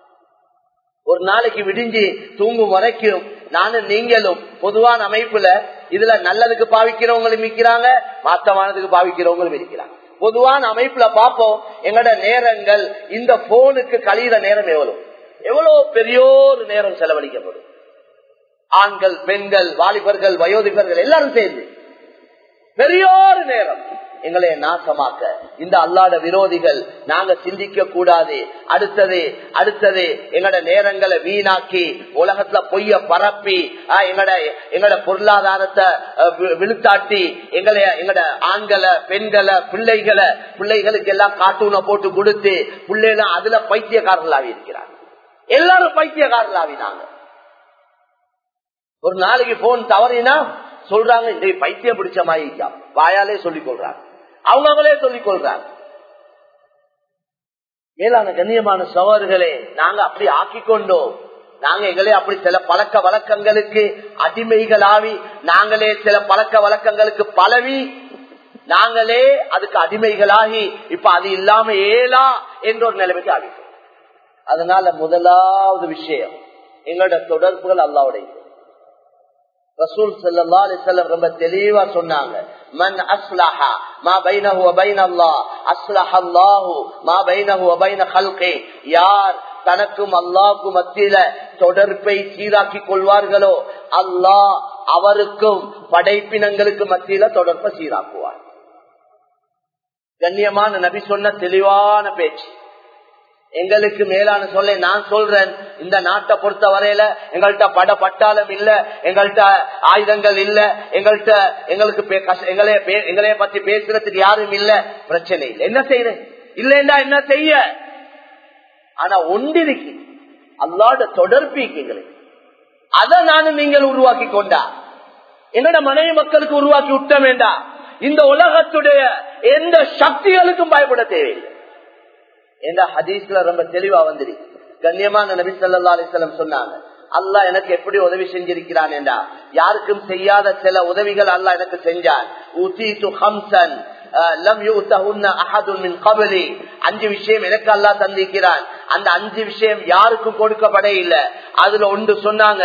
ஒரு நாளைக்கு விடிஞ்சு தூங்கும் வரைக்கும் நானும் நீங்களும் பொதுவான அமைப்புல இதுல நல்லதுக்கு பாவிக்கிறவங்களும் இருக்கிறாங்க மாத்தமானதுக்கு பாவிக்கிறவங்களும் இருக்கிறாங்க பொதுவான அமைப்புல பார்ப்போம் எங்களோட நேரங்கள் இந்த போனுக்கு கழியிற நேரம் எவ்வளவு எவ்வளவு பெரியோரு நேரம் செலவழிக்கப்படும் ஆண்கள் பெண்கள் வாலிபர்கள் வயோதிபர்கள் எல்லாரும் சேர்ந்து பெரியோரு நேரம் எங்களை நாசமாக்க இந்த அல்லாத விரோதிகள் நாங்க சிந்திக்க கூடாது அடுத்தது அடுத்தது எங்கட நேரங்களை வீணாக்கி உலகத்துல பொய்ய பரப்பி எங்கட எங்கட பொருளாதாரத்தை விழுத்தாட்டி எங்களை எங்கட ஆண்களை பெண்களை பிள்ளைகளை பிள்ளைகளுக்கு எல்லாம் கார்ட்டூனை போட்டு கொடுத்து பிள்ளைகளும் அதுல பைத்தியக்காரர்களாவி இருக்கிறாங்க எல்லாரும் பைத்தியக்காரர்களாவினாங்க ஒரு நாளைக்கு போன் தவறினா சொல்றாங்க இந்த பைத்தியம் பிடிச்ச மாதிரி வாயாலே சொல்லிக் கொள்றாங்க அவங்களே சொல்லிக் கொள்றாங்க மேலான கண்ணியமான சவர்களே நாங்க அப்படி ஆக்கி கொண்டோம் நாங்க எங்களே அப்படி சில பழக்க வழக்கங்களுக்கு அடிமைகளாவி நாங்களே சில பழக்க வழக்கங்களுக்கு பழவி நாங்களே அதுக்கு அடிமைகளாகி இப்ப அது இல்லாம ஏலா என்ற ஒரு நிலைமைக்கு ஆகிட்டோம் அதனால முதலாவது விஷயம் எங்களோட தொடர்புகள் அல்லாவுடைய ரசூல் சல்லா அலிசல்லம் ரொம்ப தெளிவா சொன்னாங்க மன் அஸ்லஹா மா பைனஹு வ பைன அல்லாஹ் அஸ்லஹ அல்லாஹு மா பைனஹு வ பைன ஹல்கி யார் தனக்கும் அல்லாஹ்க்கும் மத்தியில தொடர்பை சீராக்கி கொள்வார்களோ அல்லாஹ் அவருக்கும் படைப்பினங்களுக்கு மத்தியில தொடர்பை சீராக்குவார் கண்ணியமான நபி சொன்ன தெளிவான பேச்சு எங்களுக்கு மேலான சொல்ல நான் சொல்றேன் இந்த நாட்டை பொறுத்த வரையில எங்கள்கிட்ட பட பட்டாளம் இல்ல எங்கள்கிட்ட ஆயுதங்கள் இல்ல எங்கள்கிட்ட எங்களுக்கு எங்களே எங்களைய பத்தி பேசுறதுக்கு யாரும் இல்ல பிரச்சனை இல்லை என்ன செய்யறேன் இல்லைன்னா என்ன செய்ய ஆனா ஒன்றிருக்கு அல்லாட தொடர்பு எங்களுக்கு அதை நானும் நீங்கள் உருவாக்கி கொண்டா என்னோட மனைவி மக்களுக்கு உருவாக்கி விட்ட வேண்டாம் இந்த உலகத்துடைய எந்த சக்திகளுக்கும் பயப்பட தேவையில்லை என்ற ஹதீஸ்ல ரொம்ப தெளிவா வந்துரு கண்ணியமான நபி சொல்லா அலிஸ்லம் சொன்னாங்க அல்லா எனக்கு எப்படி உதவி செஞ்சிருக்கிறான் என்றா யாருக்கும் செய்யாத சில உதவிகள் அல்லா எனக்கு செஞ்சான் அஞ்சு விஷயம் எனக்கு அல்லா தந்திருக்கிறான் அந்த அஞ்சு விஷயம் யாருக்கும் கொடுக்கப்பட இல்லை அதுல ஒன்று சொன்னாங்க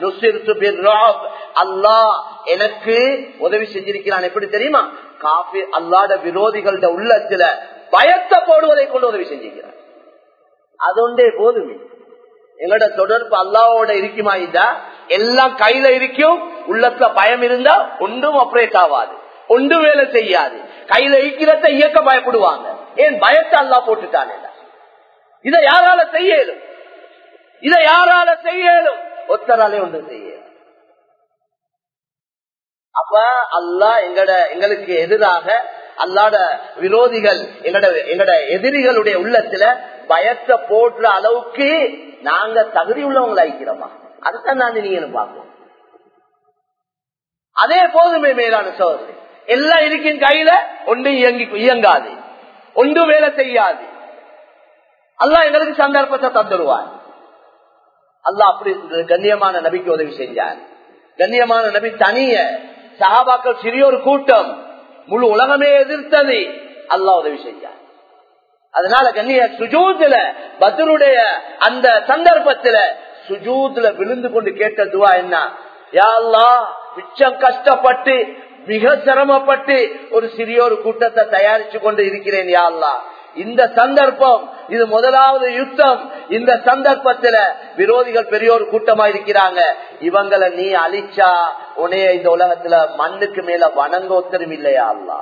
அல்லாஹ் எனக்கு உதவி செஞ்சிருக்கிறான் எப்படி தெரியுமா காபி அல்லாத விரோதிகளோட உள்ளத்துல பயத்தை போடுவதை கொண்டு உதவி செஞ்சிருக்கிறார் அது ஒன்றே போதுமே எங்களோட தொடர்பு அல்லாவோட இருக்குமா இதா எல்லாம் கையில இருக்கும் உள்ளத்துல பயம் இருந்தா ஒன்றும் ஆப்ரேட் ஆகாது ஒன்றும் வேலை செய்யாது கையில இருக்கிறத இயக்க பயப்படுவாங்க ஏன் பயத்தை அல்லா போட்டுட்டானே இதை யாரால செய்யலும் இதை யாரால செய்யலும் ஒத்தராலே ஒன்று செய்யலும் அப்ப அல்லா எங்கட எங்களுக்கு எதிராக அல்லாட விரோதிகள் எங்கட எங்கட எதிரிகளுடைய உள்ளத்துல பயத்தை போடுற அளவுக்கு நாங்க தகுதி உள்ளவங்களை ஆயிக்கிறோமா அதுதான் நான் நீங்க பார்ப்போம் அதே போதுமே மேலான சோதனை எல்லாம் இருக்கின் கையில ஒன்று இயங்கி இயங்காது ஒன்று வேலை செய்யாது அல்லா எங்களுக்கு சந்தர்ப்பத்தை தந்துடுவார் அல்லா அப்படி கண்ணியமான நபிக்கு உதவி செஞ்சார் கண்ணியமான நபி தனிய சகாபாக்கள் சிறியோர் கூட்டம் முழு உலகமே எதிர்த்தது அல்லா உதவி செஞ்சார் அதனால கண்ணிய சுஜூத்துல பத்ருடைய அந்த சந்தர்ப்பத்துல சுஜூத்துல விழுந்து கொண்டு கேட்ட துவா என்ன யாழ்லா மிச்சம் கஷ்டப்பட்டு மிக சிரமப்பட்டு ஒரு சிறிய ஒரு கூட்டத்தை தயாரிச்சு கொண்டு இருக்கிறேன் யாழ்லா இந்த சந்தர்ப்பம் இது முதலாவது யுத்தம் இந்த சந்தர்ப்பத்துல விரோதிகள் பெரிய ஒரு கூட்டமா இருக்கிறாங்க இவங்களை நீ அழிச்சா உனைய இந்த உலகத்துல மண்ணுக்கு மேல வணங்க ஒத்தரும் இல்லையா அல்லா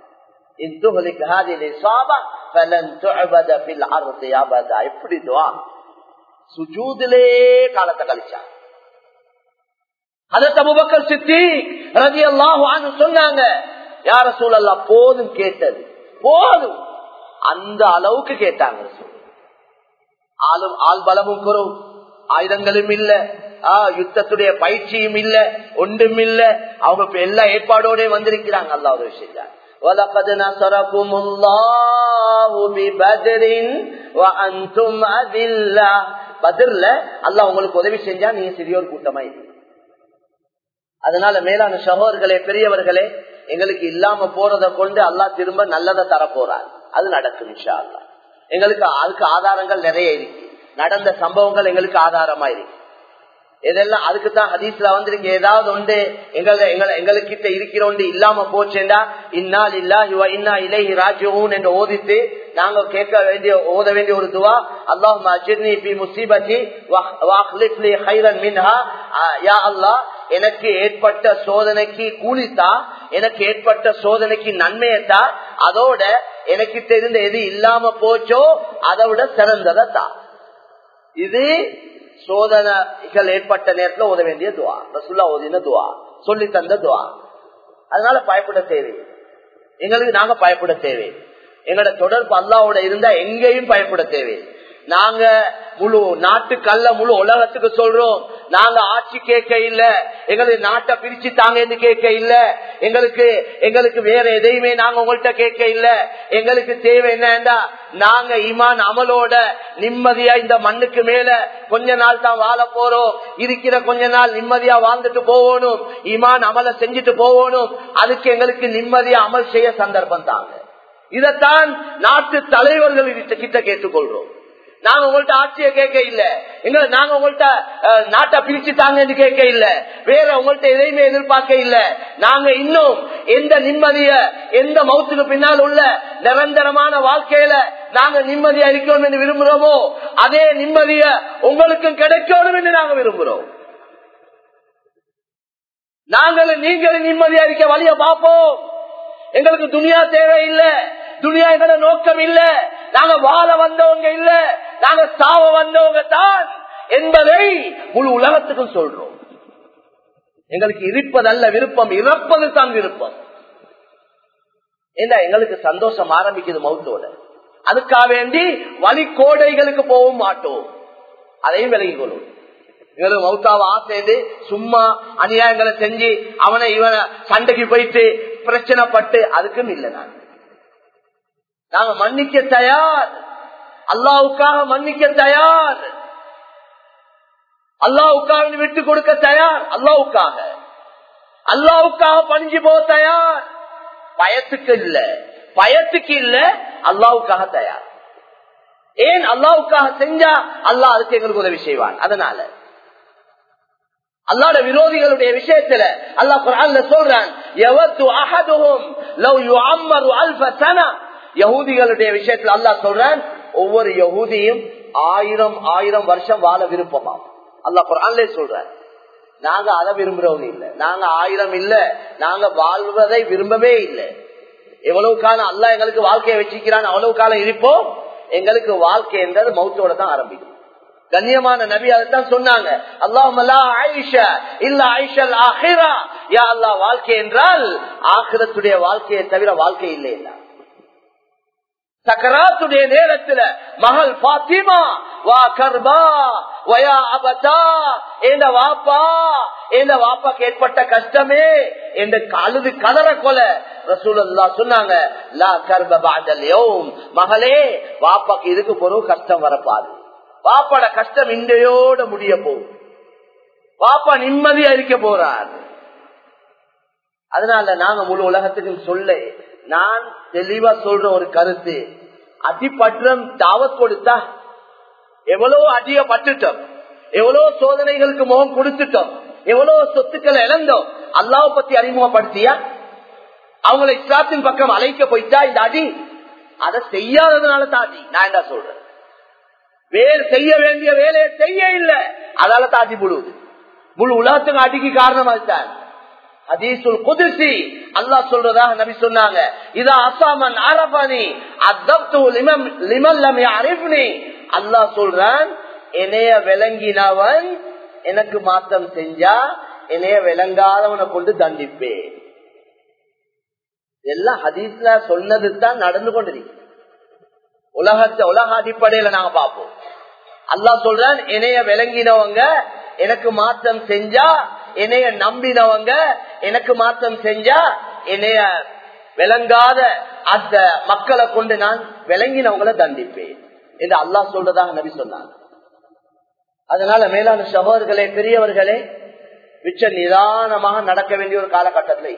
எப்படி துவா சுஜூதிலே காலத்தை கழிச்சாங்க அதற்கு அபுபக்கர் சித்தி ரதி அல்லாஹ் சொன்னாங்க யார சூழல்லா போதும் கேட்டது போதும் அந்த அளவுக்கு கேட்டாங்க ஆளும் ஆள் பலமும் குறவு ஆயுதங்களும் இல்ல யுத்தத்துடைய பயிற்சியும் இல்ல ஒன்றும் இல்ல அவங்க எல்லா ஏற்பாடோட வந்திருக்கிறாங்க அல்லாஹ் விஷயம் وَلَقَدْ نَصَرَكُمُ اللَّهُ بِبَدْرٍ وَأَنْتُمْ أَذِلَّةٌ பத்ர்ல அல்லாஹ் உங்களுக்கு உதவி செஞ்சா நீங்க சிறியோர் கூட்டமா அதனால மேலான சகோதர்களே பெரியவர்களே எங்களுக்கு இல்லாம போறதை கொண்டு அல்லாஹ் திரும்ப நல்லதை தர போறார் அது நடக்கும் இன்ஷா அல்லா எங்களுக்கு அதுக்கு ஆதாரங்கள் நிறைய இருக்கு நடந்த சம்பவங்கள் எங்களுக்கு ஆதாரமா இருக்கு இதெல்லாம் அதுக்கு தான் ஹதீஸ்ல வந்திருக்கு ஏதாவது உண்டு எங்களை எங்களை எங்களுக்கிட்ட இருக்கிறோண்டு இல்லாம போச்சேண்டா இன்னால் இல்லா இவ இன்னா இலை ராஜ்யவும் என்று ஓதித்து நாங்க கேட்க வேண்டிய ஓத வேண்டிய ஒரு துவா அல்லாஹ் அஜிர்னி பி முசீபத்தி வாஹ்லிஃப்லி ஹைரன் மின்ஹா யா அல்லாஹ் எனக்கு ஏற்பட்ட சோதனைக்கு கூலித்தா எனக்கு ஏற்பட்ட சோதனைக்கு நன்மையத்தா அதோட எனக்கு தெரிந்த எது இல்லாம போச்சோ அதை விட சிறந்ததா இது சோதனைகள் ஏற்பட்ட நேரத்தில் ஓத வேண்டிய துவா ரசுல்லா ஓதின துவா சொல்லி தந்த துவா அதனால பயப்பட தேவை எங்களுக்கு நாங்க பயப்பட தேவை எங்களோட தொடர்பு அல்லாவோட இருந்தா எங்கேயும் பயப்பட தேவை நாங்க முழு நாட்டுக்கல்ல முழு உலகத்துக்கு சொல்றோம் நாங்க ஆட்சி கேட்க இல்ல எங்களுக்கு நாட்டை பிரிச்சு தாங்க கேட்க இல்ல எங்களுக்கு எங்களுக்கு வேற எதையுமே நாங்க உங்கள்கிட்ட கேட்க இல்ல எங்களுக்கு தேவை என்னண்டா நாங்க ஈமான் அமலோட நிம்மதியா இந்த மண்ணுக்கு மேல கொஞ்ச நாள் தான் வாழ போறோம் இருக்கிற கொஞ்ச நாள் நிம்மதியா வாழ்ந்துட்டு போகணும் ஈமான் அமல செஞ்சுட்டு போகணும் அதுக்கு எங்களுக்கு நிம்மதியா அமல் செய்ய சந்தர்ப்பம் தாங்க இதைத்தான் நாட்டு தலைவர்கள் கிட்ட கேட்டுக்கொள்றோம் நாங்க உங்கள்ட்ட ஆட்சியை கேட்க இல்ல எங்க நாங்க உங்கள்ட்ட நாட்டை பிரிச்சு தாங்க கேட்க இல்ல வேற உங்கள்ட்ட எதையுமே எதிர்பார்க்க இல்ல நாங்க இன்னும் எந்த நிம்மதிய எந்த மௌத்துக்கு பின்னால் உள்ள நிரந்தரமான வாழ்க்கையில நாங்க நிம்மதியா இருக்கணும் என்று விரும்புறோமோ அதே நிம்மதிய உங்களுக்கும் கிடைக்கணும் என்று நாங்க விரும்புறோம் நாங்களும் நீங்களும் நிம்மதியா இருக்க வழிய பார்ப்போம் எங்களுக்கு துணியா தேவையில்லை துணியா எங்களோட நோக்கம் இல்ல நாங்க வாழ வந்தவங்க இல்ல நாங்க சாவ வந்தவங்க தான் என்பதை முழு உலகத்துக்கும் சொல்றோம் எங்களுக்கு இருப்பதல்ல விருப்பம் இறப்பது தான் விருப்பம் ஏண்டா எங்களுக்கு சந்தோஷம் ஆரம்பிக்குது மௌத்தோட அதுக்காக வேண்டி வழிகோடைகளுக்கு போகவும் மாட்டோம் அதையும் விலகி கொள்ளும் இவரு மௌத்தாவ ஆசைந்து சும்மா அநியாயங்களை செஞ்சு அவனை இவனை சண்டைக்கு போயிட்டு பிரச்சனைப்பட்டு அதுக்கும் இல்லை நான் நாங்க மன்னிக்க தயார் அல்லாவுக்காக மன்னிக்க தயார் அல்லாவுக்காக விட்டு கொடுக்க தயார் அல்லாவுக்காக அல்லாவுக்காக பணிஞ்சு போக தயார் பயத்துக்கு இல்ல பயத்துக்கு இல்ல அல்லாவுக்காக தயார் ஏன் அல்லாவுக்காக செஞ்சா அல்லா அதுக்கு எங்களுக்கு உதவி செய்வான் அதனால அல்லாட விரோதிகளுடைய விஷயத்துல அல்லா குரான்ல சொல்றான் எவத்து அஹதுஹும் லவ் யுஅம்மரு அல்ஃப சனா யஹூதிகளுடைய விஷயத்துல அல்லாஹ் சொல்றான் ஒவ்வொரு யஹூதியும் ஆயிரம் ஆயிரம் வருஷம் வாழ விருப்பமா அல்லா குரான்லே சொல்ற நாங்க அதை விரும்புறவங்க இல்ல நாங்க ஆயிரம் இல்ல நாங்க வாழ்வதை விரும்பவே இல்லை எவ்வளவு காலம் அல்லா எங்களுக்கு வாழ்க்கையை வச்சுக்கிறான் அவ்வளவு காலம் இருப்போம் எங்களுக்கு வாழ்க்கை என்றது மௌத்தோட தான் ஆரம்பிக்கும் கண்ணியமான நபி அதைத்தான் சொன்னாங்க அல்லாஹ் ஆயிஷா இல்ல ஆயிஷல் ஆஹிரா யா அல்லா வாழ்க்கை என்றால் ஆகிரத்துடைய வாழ்க்கையை தவிர வாழ்க்கை இல்லை இல்ல சக்கராத்துடைய நேரத்துல மகள் பாத்திமா வா கர்பா வயா அபதா எந்த வாப்பா எந்த வாப்பாக்கு ஏற்பட்ட கஷ்டமே என்ற அழுது கதற கொல ரசூலல்லா சொன்னாங்க லா கர்ப பாதல் மகளே வாப்பாக்கு இதுக்கு பொருள் கஷ்டம் வரப்பாது வாப்பாட கஷ்டம் இன்றையோட முடிய போகும் வாப்பா நிம்மதியா இருக்க போறார் அதனால நாங்க முழு உலகத்துக்கு சொல்ல நான் தெளிவா சொல்ற ஒரு கருத்து அடிப்பற்றம் தாவத் கொடுத்தா எவ்வளவு அதிக பட்டுட்டோம் எவ்வளவு சோதனைகளுக்கு முகம் கொடுத்துட்டோம் எவ்வளவு சொத்துக்களை இழந்தோம் அல்லாவை பத்தி அறிமுகப்படுத்தியா அவங்களை இஸ்லாத்தின் பக்கம் அழைக்க போயிட்டா இந்த அடி அதை செய்யாததுனால தான் அடி நான் என்ன சொல்றேன் வேறு செய்ய வேண்டிய வேலையை செய்ய இல்லை அதால தான் அடி முழுவது முழு உலகத்துக்கு அடிக்கு காரணம் அதுதான் ஹதீசுல் குதிசி அல்லா சொல்றதாக நபி சொன்னாங்க இதா அசாமன் அரபானி அத்தப்து லிமம் லிமல்லம் அறிப்னி அல்லா சொல்றான் என்னைய விளங்கினவன் எனக்கு மாத்தம் செஞ்சா என்னைய விளங்காதவனை கொண்டு தண்டிப்பேன் எல்லாம் ஹதீஸ்ல சொன்னது தான் நடந்து கொண்டிருக்கு உலகத்தை உலக அடிப்படையில நாங்க பார்ப்போம் அல்லா சொல்றான் என்னைய விளங்கினவங்க எனக்கு மாற்றம் செஞ்சா என்னைய நம்பினவங்க எனக்கு மாற்றம் செஞ்சா என்னைய விளங்காத அந்த மக்களை கொண்டு நான் விளங்கினவங்களை தண்டிப்பேன் என்று அல்லாஹ் சொல்றதாக நபி சொன்னாங்க அதனால மேலான சகோதரர்களே பெரியவர்களே மிச்ச நிதானமாக நடக்க வேண்டிய ஒரு காலகட்டத்தில்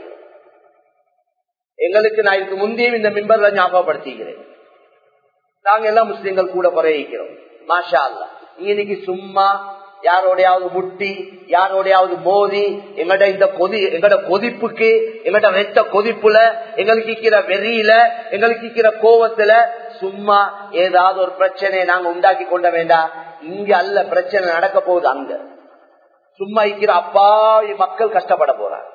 எங்களுக்கு நான் இதுக்கு முந்தையும் இந்த மிம்பர்ல ஞாபகப்படுத்திக்கிறேன் நாங்க எல்லாம் முஸ்லீம்கள் கூட குறையிக்கிறோம் மாஷா அல்லா இன்னைக்கு சும்மா யாரோடையாவது முட்டி யாரோடையாவது மோதி எங்கட இந்த கொதி எங்கட கொதிப்புக்கு எங்கட வெத்த கொதிப்புல எங்களுக்கு இருக்கிற வெறியில எங்களுக்கு இருக்கிற கோவத்துல சும்மா ஏதாவது ஒரு பிரச்சனையை நாங்க உண்டாக்கி கொண்ட வேண்டாம் இங்க அல்ல பிரச்சனை நடக்க போகுது அங்க சும்மா இருக்கிற அப்பாவி மக்கள் கஷ்டப்பட போறாங்க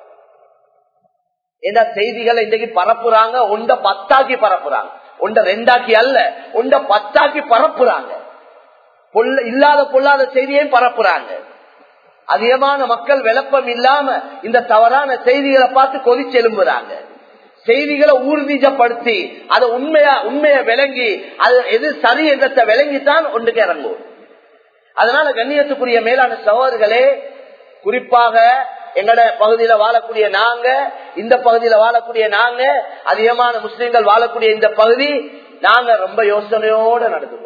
என்ன செய்திகளை இன்றைக்கு பரப்புறாங்க ஒண்ட பத்தாக்கி பரப்புறாங்க ஒண்ட ரெண்டாக்கி அல்ல ஒண்ட பத்தாக்கி பரப்புறாங்க இல்லாத பொல்லாத செய்தியையும் பரப்புறாங்க அதிகமான மக்கள் விளப்பம் இல்லாம இந்த தவறான செய்திகளை பார்த்து கொதிச்சு எழும்புறாங்க செய்திகளை ஊர்வீஜப்படுத்தி அதை உண்மையா உண்மையை விளங்கி அது எது சரி என்றதை விளங்கித்தான் ஒன்றுக்கு இறங்கும் அதனால கண்ணியத்துக்குரிய மேலான சகோதரர்களே குறிப்பாக எங்கட பகுதியில வாழக்கூடிய நாங்க இந்த பகுதியில வாழக்கூடிய நாங்க அதிகமான முஸ்லிம்கள் வாழக்கூடிய இந்த பகுதி நாங்க ரொம்ப யோசனையோட நடந்துக்கிறோம்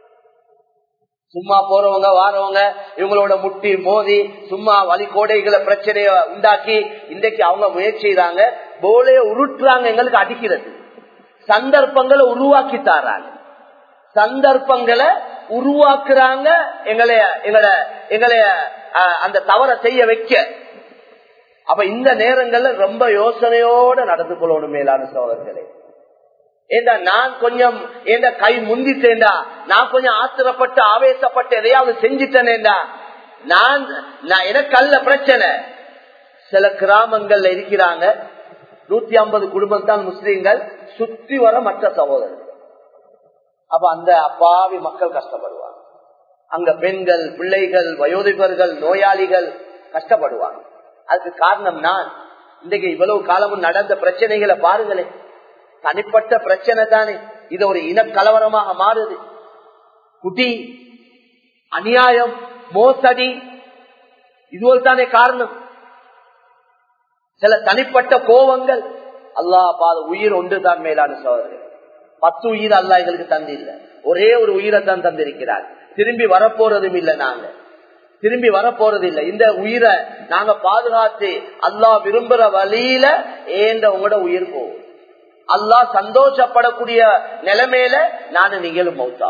சும்மா போறவங்க வாரவங்க இவங்களோட முட்டி மோதி சும்மா வழிகோடைகளை பிரச்சனைய உண்டாக்கி இன்றைக்கு அவங்க முயற்சி செய்யறாங்க போலைய உருட்டுறாங்க எங்களுக்கு அடிக்கிறது சந்தர்ப்பங்களை உருவாக்கி தாராங்க சந்தர்ப்பங்களை உருவாக்குறாங்க எங்களைய எங்களை எங்களைய அந்த தவறை செய்ய வைக்க அப்ப இந்த நேரங்கள்ல ரொம்ப யோசனையோட நடந்து கொள்ளணும் மேலான சோதர்களே ஏண்டா நான் கொஞ்சம் ஏண்ட கை முந்திட்டேன்டா நான் கொஞ்சம் ஆத்திரப்பட்டு ஆவேசப்பட்டு எதையாவது செஞ்சிட்டேனேண்டா நான் எனக்கு அல்ல பிரச்சனை சில கிராமங்கள்ல இருக்கிறாங்க நூத்தி ஐம்பது குடும்பம் தான் முஸ்லீம்கள் சுற்றி வர மற்ற சகோதரர்கள் அப்ப அந்த அப்பாவி மக்கள் கஷ்டப்படுவாங்க அங்க பெண்கள் பிள்ளைகள் வயோதிபர்கள் நோயாளிகள் கஷ்டப்படுவாங்க அதுக்கு காரணம் நான் இன்றைக்கு இவ்வளவு காலமும் நடந்த பிரச்சனைகளை பாருங்களேன் தனிப்பட்ட பிரச்சனை தானே இது ஒரு இனக்கலவரமாக மாறுது குட்டி அநியாயம் மோசடி இதுவரை தானே காரணம் சில தனிப்பட்ட கோவங்கள் அல்லா பாத உயிர் ஒன்று தான் மேலான சோதரர்கள் பத்து உயிர் அல்லா எங்களுக்கு தந்தில்லை ஒரே ஒரு உயிரை தான் தந்திருக்கிறார் திரும்பி வரப்போறதும் இல்லை நாங்க திரும்பி வரப்போறது இல்லை இந்த உயிரை நாங்க பாதுகாத்து அல்லா விரும்புற வழியில ஏந்த உங்களோட உயிர் போகும் அல்லா சந்தோஷப்படக்கூடிய நிலைமையில நானும் நீங்களும் மௌத்தாகும்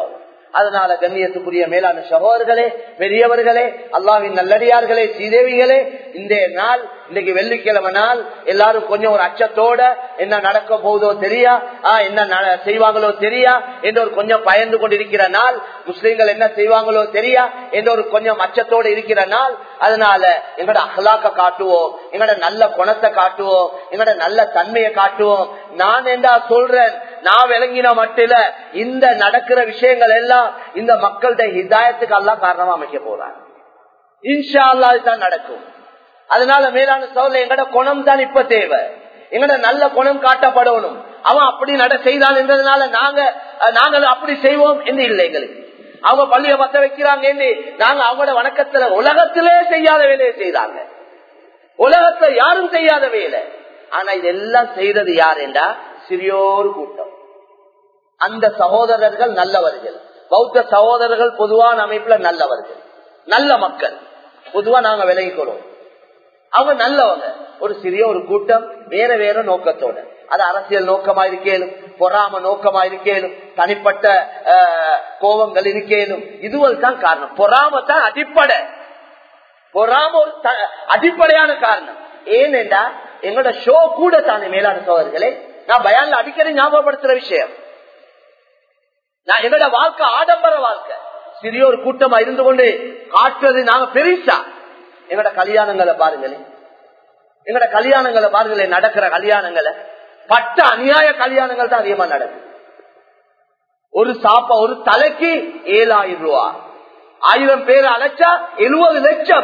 அதனால கண்ணியத்துக்குரிய மேலான சகோதரர்களே பெரியவர்களே அல்லாவின் நல்லடியார்களே சீதேவிகளே இந்த நாள் இன்னைக்கு வெள்ளிக்கிழமை நாள் எல்லாரும் கொஞ்சம் ஒரு அச்சத்தோட என்ன நடக்க போகுதோ தெரியா ஆஹ் என்ன செய்வாங்களோ தெரியா என்று ஒரு கொஞ்சம் பயந்து கொண்டிருக்கிற நாள் முஸ்லீம்கள் என்ன செய்வாங்களோ தெரியா என்று ஒரு கொஞ்சம் அச்சத்தோடு இருக்கிற நாள் அதனால எங்கட அகலாக்க காட்டுவோம் எங்கட நல்ல குணத்தை காட்டுவோம் எங்கட நல்ல தன்மையை காட்டுவோம் நான் என்ன சொல்றேன் நான் விளங்கின மட்டில இந்த நடக்கிற விஷயங்கள் எல்லாம் இந்த மக்களுடைய ஹிதாயத்துக்கு எல்லாம் காரணமா அமைக்க போறாங்க இன்ஷா அல்லா தான் நடக்கும் அதனால மேலான சோழ எங்கட குணம் தான் இப்ப தேவை எங்கட நல்ல குணம் காட்டப்படணும் அவன் அப்படி நட செய்தான் என்றதுனால நாங்க நாங்கள் அப்படி செய்வோம் என்று இல்லை எங்களுக்கு அவங்க பள்ளிய பத்த வைக்கிறாங்க என்று நாங்க அவங்களோட வணக்கத்துல உலகத்திலே செய்யாத வேலையை செய்தாங்க உலகத்துல யாரும் செய்யாத வேலை ஆனா இதெல்லாம் செய்யறது யார் என்றா சிறியோர் கூட்டம் அந்த சகோதரர்கள் நல்லவர்கள் பௌத்த சகோதரர்கள் பொதுவான அமைப்புல நல்லவர்கள் நல்ல மக்கள் பொதுவா நாங்க விலகிக்கிறோம் அவங்க நல்லவங்க ஒரு சிறிய ஒரு கூட்டம் வேற வேற நோக்கத்தோட அது அரசியல் நோக்கமா இருக்கேனும் பொறாம நோக்கமா இருக்கேனும் தனிப்பட்ட கோபங்கள் இருக்கேனும் இதுவல் தான் காரணம் பொறாம தான் அடிப்படை பொறாம ஒரு அடிப்படையான காரணம் ஏனென்றா எங்களோட ஷோ கூட தானே மேலான சோதர்களே நான் பயான்ல அடிக்கடி ஞாபகப்படுத்துற விஷயம் நான் எங்களோட வாழ்க்கை ஆடம்பர வாழ்க்கை சிறிய ஒரு கூட்டமா இருந்து கொண்டு காட்டுறது நாங்க பெருசா எங்களோட கல்யாணங்களை பாருங்களேன் எங்களோட கல்யாணங்களை பாருங்களேன் நடக்கிற கல்யாணங்களை பட்ட அநியாய கல்யாணங்கள் தான் அதிகமா நடக்குது ஒரு சாப்பா ஒரு தலைக்கு ஏழாயிரம் ரூபா ஆயிரம் பேர் அழைச்சா எழுபது லட்சம்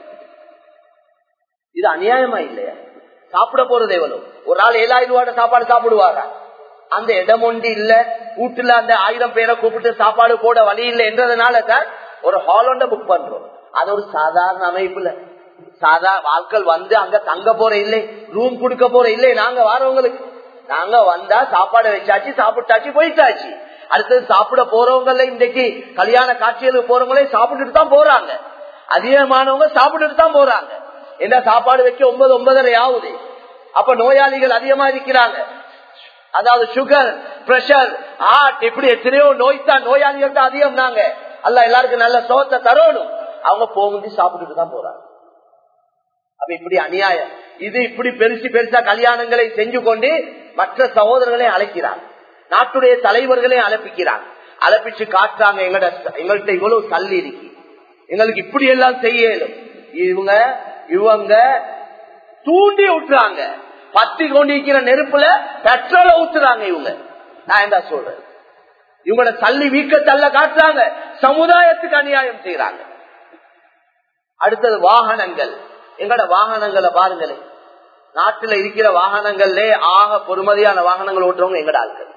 இது அநியாயமா இல்லையா சாப்பிட போறது எவ்வளவு ஒரு ஆள் ஏழாயிரம் ரூபாய் சாப்பாடு சாப்பிடுவாரா அந்த இடம் ஒன்று இல்ல வீட்டுல அந்த ஆயிரம் பேரை கூப்பிட்டு சாப்பாடு போட வழி இல்லை என்றதுனால தான் ஒரு ஹால் ஒன்றை புக் பண்றோம் அது ஒரு சாதாரண அமைப்புல சாதா ஆட்கள் வந்து அங்க தங்க போற இல்லை ரூம் கொடுக்க போற இல்லை நாங்க வாரவங்களுக்கு நாங்க வந்தா சாப்பாடு வச்சாச்சு சாப்பிட்டாச்சு போயிட்டாச்சு அடுத்தது சாப்பிட போறவங்கள இன்றைக்கு கல்யாண காட்சிகளுக்கு போறவங்களே சாப்பிட்டுட்டு தான் போறாங்க அதிகமானவங்க சாப்பிட்டுட்டு தான் போறாங்க என்ன சாப்பாடு வைக்க ஒன்பது ஒன்பதரை ஆகுது அப்ப நோயாளிகள் அதிகமா இருக்கிறாங்க அதாவது சுகர் பிரஷர் ஹார்ட் இப்படி எத்தனையோ நோய் தான் நோயாளிகள் தான் அதிகம் நாங்க அல்ல எல்லாருக்கும் நல்ல சோத்தை தரணும் அவங்க போகும்போது சாப்பிட்டுட்டு தான் போறாங்க அப்ப இப்படி அநியாயம் இது இப்படி பெருசு பெருசா கல்யாணங்களை செஞ்சு கொண்டு மற்ற சகோதரர்களையும் அழைக்கிறாங்க நாட்டுடைய தலைவர்களையும் அழைப்பிக்கிறாங்க அழைப்பிச்சு காட்டுறாங்க எங்கட எங்கள்கிட்ட இவ்வளவு தள்ளி இருக்கு எங்களுக்கு இப்படி எல்லாம் செய்யலும் இவங்க இவங்க தூண்டி விட்டுறாங்க பத்தி கொண்டிருக்கிற நெருப்புல பெட்ரோல ஊத்துறாங்க இவங்க நான் என்ன சொல்றேன் இவங்களோட தள்ளி வீக்க தள்ள காட்டுறாங்க சமுதாயத்துக்கு அநியாயம் செய்யறாங்க அடுத்தது வாகனங்கள் எங்கட வாகனங்களை பாருங்களேன் நாட்டுல இருக்கிற வாகனங்கள்ல ஆக பொறுமதியான வாகனங்கள் ஓட்டுறவங்க எங்கட ஆட்கள்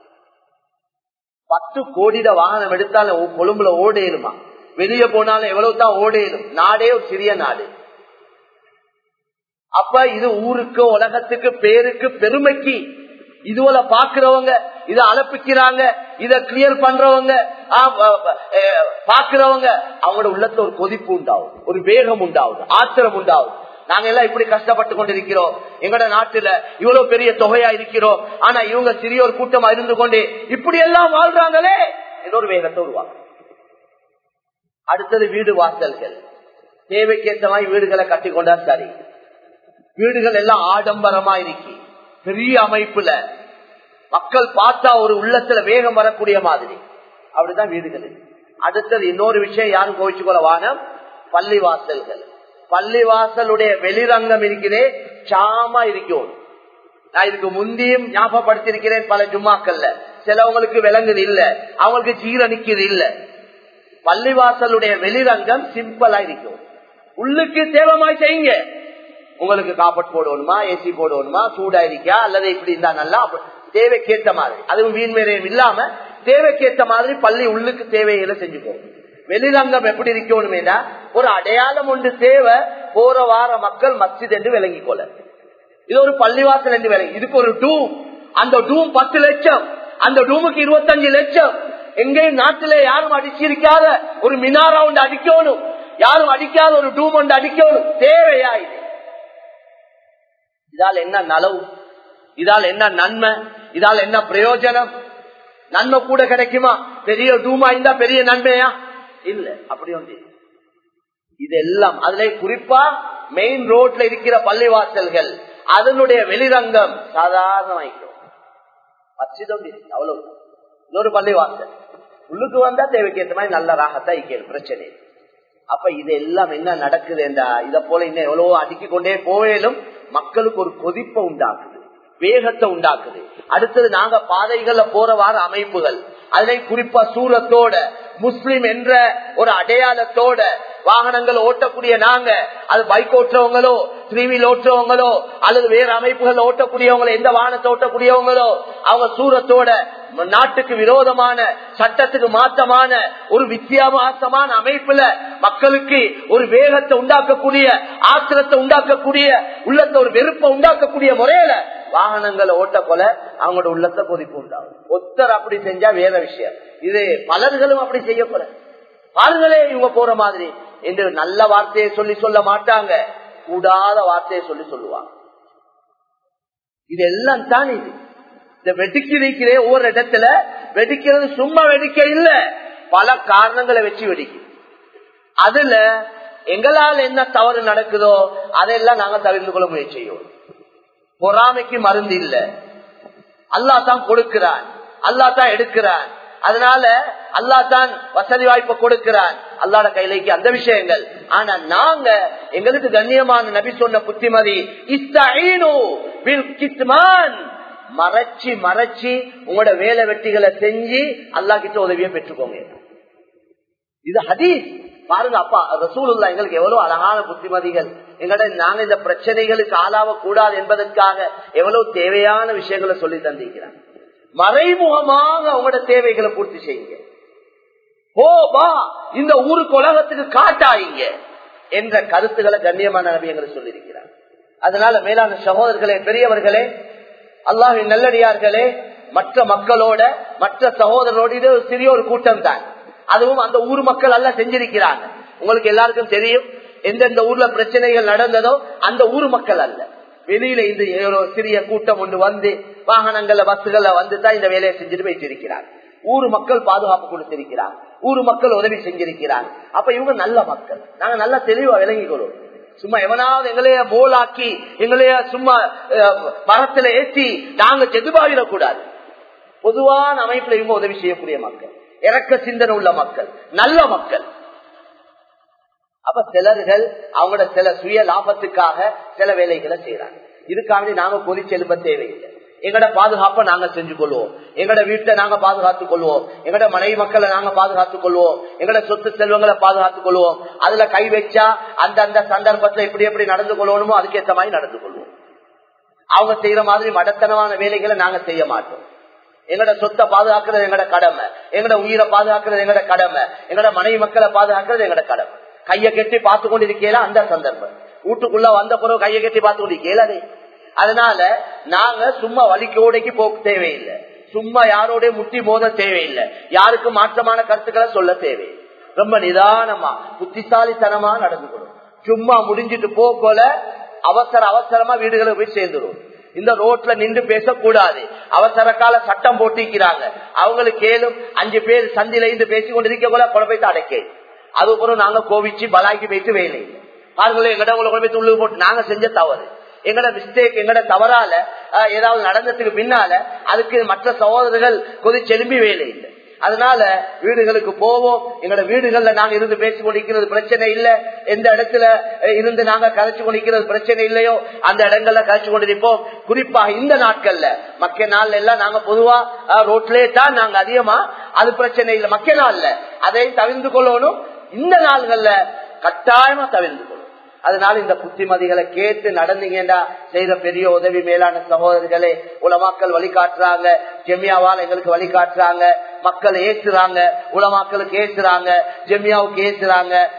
பத்து கோடிட வாகனம் எடுத்தாலும் கொழும்புல ஓடேருமா வெளியே போனாலும் எவ்வளவு தான் ஓடேரும் நாடே ஒரு சிறிய நாடு அப்ப இது ஊருக்கு உலகத்துக்கு பேருக்கு பெருமைக்கு இதுவல பாக்குறவங்க இத அலப்பிக்கிறாங்க இத கிளியர் பண்றவங்க பாக்குறவங்க அவங்களோட உள்ளத்துல ஒரு கொதிப்பு உண்டாகும் ஒரு வேகம் உண்டாகுது ஆத்திரம் உண்டாகும் நாங்க எல்லாம் இப்படி கஷ்டப்பட்டு கொண்டிருக்கிறோம் எங்கட நாட்டுல இவ்வளவு பெரிய தொகையா இருக்கிறோம் ஆனா இவங்க சிறிய ஒரு கூட்டமா இருந்து கொண்டு இப்படி எல்லாம் வாழ்றாங்களே ஏதோ ஒரு வேகத்தை உருவாங்க அடுத்தது வீடு வாசல்கள் தேவைக்கேற்ற மாதிரி வீடுகளை கட்டி கொண்டா சரி வீடுகள் எல்லாம் ஆடம்பரமா இருக்கு பெரிய அமைப்புல மக்கள் பார்த்தா ஒரு உள்ளத்துல வேகம் வரக்கூடிய மாதிரி அப்படிதான் வீடுகள் அடுத்தது இன்னொரு விஷயம் யாரும் கோவிச்சு கொள்ள வானம் பள்ளி வாசல்கள் பள்ளி வாசலுடைய வெளிரங்கம் இருக்கிறே சாமா இருக்கும் நான் இதுக்கு முந்தியும் ஞாபகப்படுத்திருக்கிறேன் பல ஜும்மாக்கள்ல சிலவங்களுக்கு விளங்குது இல்ல அவங்களுக்கு ஜீரணிக்குது இல்ல பள்ளிவாசலுடைய வெளிரங்கம் சிம்பிளா இருக்கும் உள்ளுக்கு தேவமாய் செய்யுங்க உங்களுக்கு காப்பட் போடணுமா ஏசி போடணுமா சூடா இருக்கா அல்லது இப்படி இருந்தா நல்லா தேவைக்கேற்ற மாதிரி அதுவும் வீண் மேரையும் இல்லாம தேவைக்கேற்ற மாதிரி பள்ளி உள்ளுக்கு தேவைகளை செஞ்சுக்கோங்க வெளிரங்கம் எப்படி இருக்கணுமேனா ஒரு அடையாளம் ஒன்று தேவை போற வார மக்கள் மஸ்ஜித் என்று விளங்கிக் கொள்ள இது ஒரு பள்ளிவாசல் என்று விளங்கி இதுக்கு ஒரு டூம் அந்த டூம் பத்து லட்சம் அந்த டூமுக்கு இருபத்தஞ்சு லட்சம் எங்கேயும் நாட்டிலே யாரும் அடிச்சிருக்காத ஒரு மினாரா ஒன்று அடிக்கணும் யாரும் அடிக்காத ஒரு டூம் ஒன்று அடிக்கணும் தேவையா இது இதால் என்ன நலவு இதால் என்ன நன்மை இதால் என்ன பிரயோஜனம் நன்மை கூட கிடைக்குமா பெரிய தூமா இருந்தா பெரிய நன்மையா இல்ல அப்படி ஒன்று இல்லை. இதெல்லாம் அதுல குறிப்பா மெயின் ரோட்ல இருக்கிற பள்ளிவாசல்கள் அதனுடைய வெளிரங்கம் சாதாரணமாயிக்கும் பச்சிதம் இருக்கு, அவ்வளவு இன்னொரு பள்ளிவாசல் உள்ளுக்கு வந்தா தேவைக்கு ஏற்ற மாதிரி நல்ல ராகத்தா இக்கணும் பிரச்சனை இல்லை. அப்ப இது எல்லாம் என்ன நடக்குது என்றா இத போல இன்னும் எவ்வளவோ அடுக்கி கொண்டே போவேலும் மக்களுக்கு ஒரு கொதிப்பை உண்டாக்குது வேகத்தை உண்டாக்குது அடுத்தது நாங்க பாதைகள்ல போற வார அமைப்புகள் அதனை குறிப்பா சூரத்தோட முஸ்லிம் என்ற ஒரு அடையாளத்தோட வாகனங்கள் ஓட்டக்கூடிய நாங்க அது பைக் ஓட்டுறவங்களோ த்ரீவில் ஓட்டுறவங்களோ அல்லது வேற அமைப்புகள் ஓட்டக்கூடியவங்களோ எந்த வாகனத்தை ஓட்டக்கூடியவங்களோ அவங்க சூரத்தோட நாட்டுக்கு விரோதமான சட்டத்துக்கு மாற்றமான ஒரு வித்தியாசமான அமைப்புல மக்களுக்கு ஒரு வேகத்தை உண்டாக்கக்கூடிய ஆத்திரத்தை உண்டாக்கக்கூடிய உள்ளத்தை ஒரு வெறுப்பை உண்டாக்கக்கூடிய முறையில வாகனங்களை ஓட்ட போல அவங்களோட உள்ளத்தை கொதிப்பு உண்டாகும் ஒத்தர் அப்படி செஞ்சா வேற விஷயம் இது பலர்களும் அப்படி செய்ய போல பாருங்களே இவங்க போற மாதிரி என்று நல்ல வார்த்தையை சொல்லி சொல்ல மாட்டாங்க கூடாத வார்த்தையை சொல்லி சொல்லுவாங்க இது எல்லாம் தான் இது இந்த வெடிக்கி வைக்கிறே ஒவ்வொரு இடத்துல வெடிக்கிறது சும்மா வெடிக்க இல்ல பல காரணங்களை வச்சு வெடிக்கும் அதுல எங்களால் என்ன தவறு நடக்குதோ அதெல்லாம் நாங்க தவிர்த்து கொள்ள முயற்சி செய்வோம் பொறாமைக்கு மருந்து இல்ல அல்லா தான் கொடுக்கிறான் அல்லா தான் எடுக்கிறான் அதனால அல்லா தான் வசதி வாய்ப்பை கொடுக்கிறான் அல்லாட கையிலைக்கு அந்த விஷயங்கள் ஆனா நாங்க எங்களுக்கு கண்ணியமான நபி சொன்ன புத்திமதி இஸ்தஈனு பில் கித்மான் மறைச்சி மறைச்சி உங்களோட வேலை வெட்டிகளை செஞ்சு அல்லா கிட்ட உதவியை பெற்றுக்கோங்க இது ஹதீஸ் பாருங்க அப்பா ரசூலுல்லா எங்களுக்கு எவ்வளவு அழகான புத்திமதிகள் எங்கட நாங்க இந்த பிரச்சனைகளுக்கு ஆளாவ கூடாது என்பதற்காக எவ்வளவு தேவையான விஷயங்களை சொல்லி தந்திருக்கிறாங்க மறைமுகமாக உங்களோட தேவைகளை பூர்த்தி செய்யுங்க போபா இந்த ஊருக்கு உலகத்துக்கு காட்டாயிங்க என்ற கருத்துக்களை கண்ணியமான நபி எங்களுக்கு சொல்லியிருக்கிறார் அதனால மேலான சகோதரர்களே பெரியவர்களே அல்லாஹின் நல்லடியார்களே மற்ற மக்களோட மற்ற சகோதரரோட இது ஒரு சிறிய ஒரு கூட்டம் தான் அதுவும் அந்த ஊர் மக்கள் எல்லாம் செஞ்சிருக்கிறாங்க உங்களுக்கு எல்லாருக்கும் தெரியும் எந்தெந்த ஊர்ல பிரச்சனைகள் நடந்ததோ அந்த ஊர் மக்கள் அல்ல வெளியில இந்த ஒரு சிறிய கூட்டம் ஒன்று வந்து வாகனங்கள்ல பஸ்ஸுகள்ல வந்து தான் இந்த வேலையை செஞ்சுட்டு வைத்திருக்கிறார் ஊர் மக்கள் பாதுகாப்பு கொடுத்திருக்கிறார் ஊர் மக்கள் உதவி செஞ்சிருக்கிறார் அப்ப இவங்க நல்ல மக்கள் நாங்க நல்லா தெளிவா விளங்கிக்கொள்வோம் சும்மா எவனாவது எங்களைய போலாக்கி எங்களைய சும்மா மரத்துல ஏற்றி நாங்க செதுபாவிடக்கூடாது பொதுவான அமைப்புல இவங்க உதவி செய்யக்கூடிய மக்கள் இறக்க சிந்தனை உள்ள மக்கள் நல்ல மக்கள் அப்ப சிலர்கள் அவங்களோட சில சுய லாபத்துக்காக சில வேலைகளை செய்யறாங்க இதுக்காக நாங்க கொதிச்சு எழுப்ப தேவையில்லை எங்கட பாதுகாப்பை நாங்க செஞ்சு கொள்வோம் எங்கட வீட்டை நாங்க பாதுகாத்துக் கொள்வோம் எங்கட மனைவி மக்களை நாங்க பாதுகாத்துக் கொள்வோம் எங்கட சொத்து செல்வங்களை பாதுகாத்துக் கொள்வோம் அதுல கை வச்சா அந்த அந்த சந்தர்ப்பத்துல எப்படி எப்படி நடந்து கொள்ளணுமோ அதுக்கேற்ற மாதிரி நடந்து கொள்வோம் அவங்க செய்யற மாதிரி மடத்தனமான வேலைகளை நாங்க செய்ய மாட்டோம் எங்கட சொத்தை பாதுகாக்கிறது எங்கட கடமை எங்கட உயிரை பாதுகாக்கிறது எங்கட கடமை எங்கட மனைவி மக்களை பாதுகாக்கிறது எங்கட கடமை கையை கட்டி பார்த்து கொண்டு இருக்கேல அந்த சந்தர்ப்பம் வீட்டுக்குள்ள வந்த பிறகு கையை கட்டி பார்த்து கொண்டு இருக்கேலே அதனால நாங்க சும்மா வலிக்கோடைக்கு போக தேவையில்லை சும்மா யாரோட முட்டி மோத தேவையில்லை யாருக்கும் மாற்றமான கருத்துக்களை சொல்ல தேவையில்லை ரொம்ப நிதானமா புத்திசாலித்தனமா நடந்துக்கணும் சும்மா முடிஞ்சிட்டு போல அவசர அவசரமா வீடுகளுக்கு போய் சேர்ந்துடும் இந்த ரோட்ல நின்று பேசக்கூடாது அவசர கால சட்டம் போட்டிக்கிறாங்க அவங்களுக்கு கேளும் அஞ்சு பேர் சந்தில இருந்து பேசி கொண்டிருக்க கூட கொலை போய்த்து அடைக்க அதுக்கப்புறம் நாங்க கோவிச்சு பலாக்கி போயிட்டு வேலை பாருங்களேன் எங்கட உங்களை கொண்டு போய் உள்ளுக்கு போட்டு நாங்க செஞ்ச தவறு எங்கட மிஸ்டேக் எங்கட தவறால ஏதாவது நடந்ததுக்கு பின்னால அதுக்கு மற்ற சகோதரர்கள் கொதிச்செலும்பி வேலை இல்லை அதனால வீடுகளுக்கு போவோம் எங்களோட வீடுகள்ல நாங்க இருந்து பேசி கொண்டிருக்கிறது பிரச்சனை இல்ல எந்த இடத்துல இருந்து நாங்க கதைச்சு கொண்டிருக்கிறது பிரச்சனை இல்லையோ அந்த இடங்கள்ல கதைச்சு கொண்டிருப்போம் குறிப்பாக இந்த நாட்கள்ல மக்க நாள்ல எல்லாம் நாங்க பொதுவா ரோட்லயே தான் நாங்க அதிகமா அது பிரச்சனை இல்லை மக்க நாள்ல அதை தவிர்த்து கொள்ளணும் இந்த நாள்கள்ல கட்டாயமா தவிர்த்து கொள்ளும் அதனால இந்த புத்திமதிகளை கேட்டு நடந்தீங்கடா செய்த பெரிய உதவி மேலான சகோதரர்களே உலமாக்கள் வழிகாட்டுறாங்க ஜெமியாவால் எங்களுக்கு வழிகாட்டுறாங்க மக்கள் ஏசுறாங்க உலமாக்களுக்கு ஏசுறாங்க ஜெமியாவுக்கு ஏசுறாங்க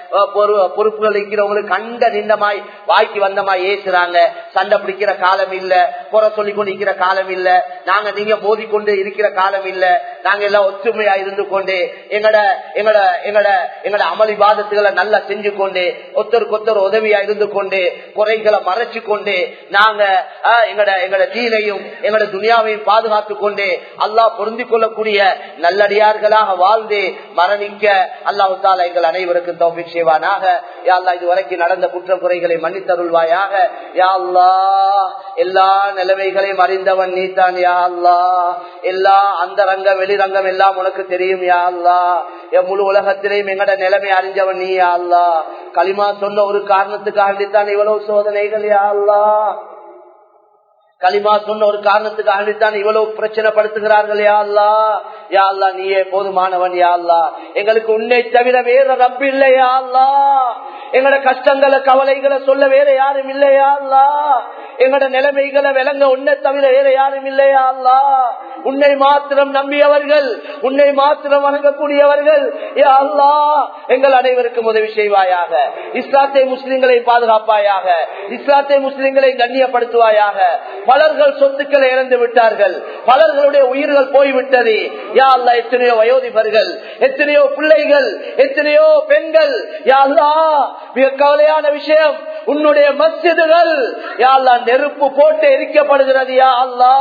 அஹ், பொறு- பொறுப்புகள் இருக்கிறவங்களுக்கு கண்ட நின்றமாய் வாய்க்கு வந்தமாய் ஏசுறாங்க சண்டை பிடிக்கிற காலம் இல்ல குறை சொல்லி கொண்டு இருக்கிற காலம் இல்ல நாங்க நீங்க மோதிக்கொண்டு இருக்கிற காலம் இல்ல நாங்க எல்லாம் ஒற்றுமையா இருந்து கொண்டு எங்கட எங்கட எங்கட எங்கட அமளி பாதத்துகளை நல்லா செஞ்சு கொண்டு ஒருத்தருக்கு ஒருத்தர் உதவியா இருந்து கொண்டு குறைகளை மறைச்சு கொண்டு நாங்க ஆஹ், எங்கட எங்கட தீனையும் எங்கட துனியாவையும் பாதுகாத்து கொண்டு அல்லாஹ் பொருந்தி கொள்ளக்கூடிய நல்லடியார்களாக வாழ்ந்து மரணிக்க அல்லாஹு தாலா எங்கள் அனைவருக்கும் தௌஃபீக் செய்வானாக யா அல்லாஹ் இதுவரைக்கும் நடந்த குற்றம் குறைகளை மன்னித்தருள்வாயாக யா அல்லாஹ் எல்லா நிலைமைகளையும் அறிந்தவன் நீதான் யா அல்லாஹ் எல்லா அந்த ரங்கம் வெளிரங்கம் எல்லாம் உனக்கு தெரியும் யா அல்லாஹ் என் முழு உலகத்திலேயும் எங்கட நிலைமை அறிஞ்சவன் நீ யா அல்லாஹ் களிமா சொன்ன ஒரு காரணத்துக்காகத்தான் இவ்வளவு சோதனைகள் யா அல்லாஹ் களிமா சொன்ன ஒரு காரணத்துக்காகத்தான் இவ்வளவு பிரச்சனை படுத்துகிறார்கள் யா அல்லா யா அல்லா நீயே போதுமானவன் யா அல்லா எங்களுக்கு உன்னை தவிர வேற ரப்பு இல்லையா அல்லா எங்கட கஷ்டங்களை கவலைகளை சொல்ல வேற யாரும் இல்லையா அல்லா எங்கட நிலைமைகளை விளங்க உன்னை தவிர வேற யாரும் இல்லையா அல்லா உன்னை மாத்திரம் நம்பியவர்கள் உன்னை மாத்திரம் வணங்கக்கூடியவர்கள் யா அல்லா எங்கள் அனைவருக்கும் உதவி செய்வாயாக இஸ்லாத்தை முஸ்லிம்களை பாதுகாப்பாயாக இஸ்லாத்தை முஸ்லிம்களை கண்ணியப்படுத்துவாயாக பலர்கள் சொத்துக்களை இழந்து விட்டார்கள் பலர்களுடைய உயிர்கள் போய்விட்டது யா அல்லா எத்தனையோ வயோதிபர்கள் எத்தனையோ பிள்ளைகள் எத்தனையோ பெண்கள் யா அல்லா மிக கவலையான விஷயம் உன்னுடைய மஸ்ஜிதுகள் யா அல்லா நெருப்பு போட்டு எரிக்கப்படுகிறது யா அல்லா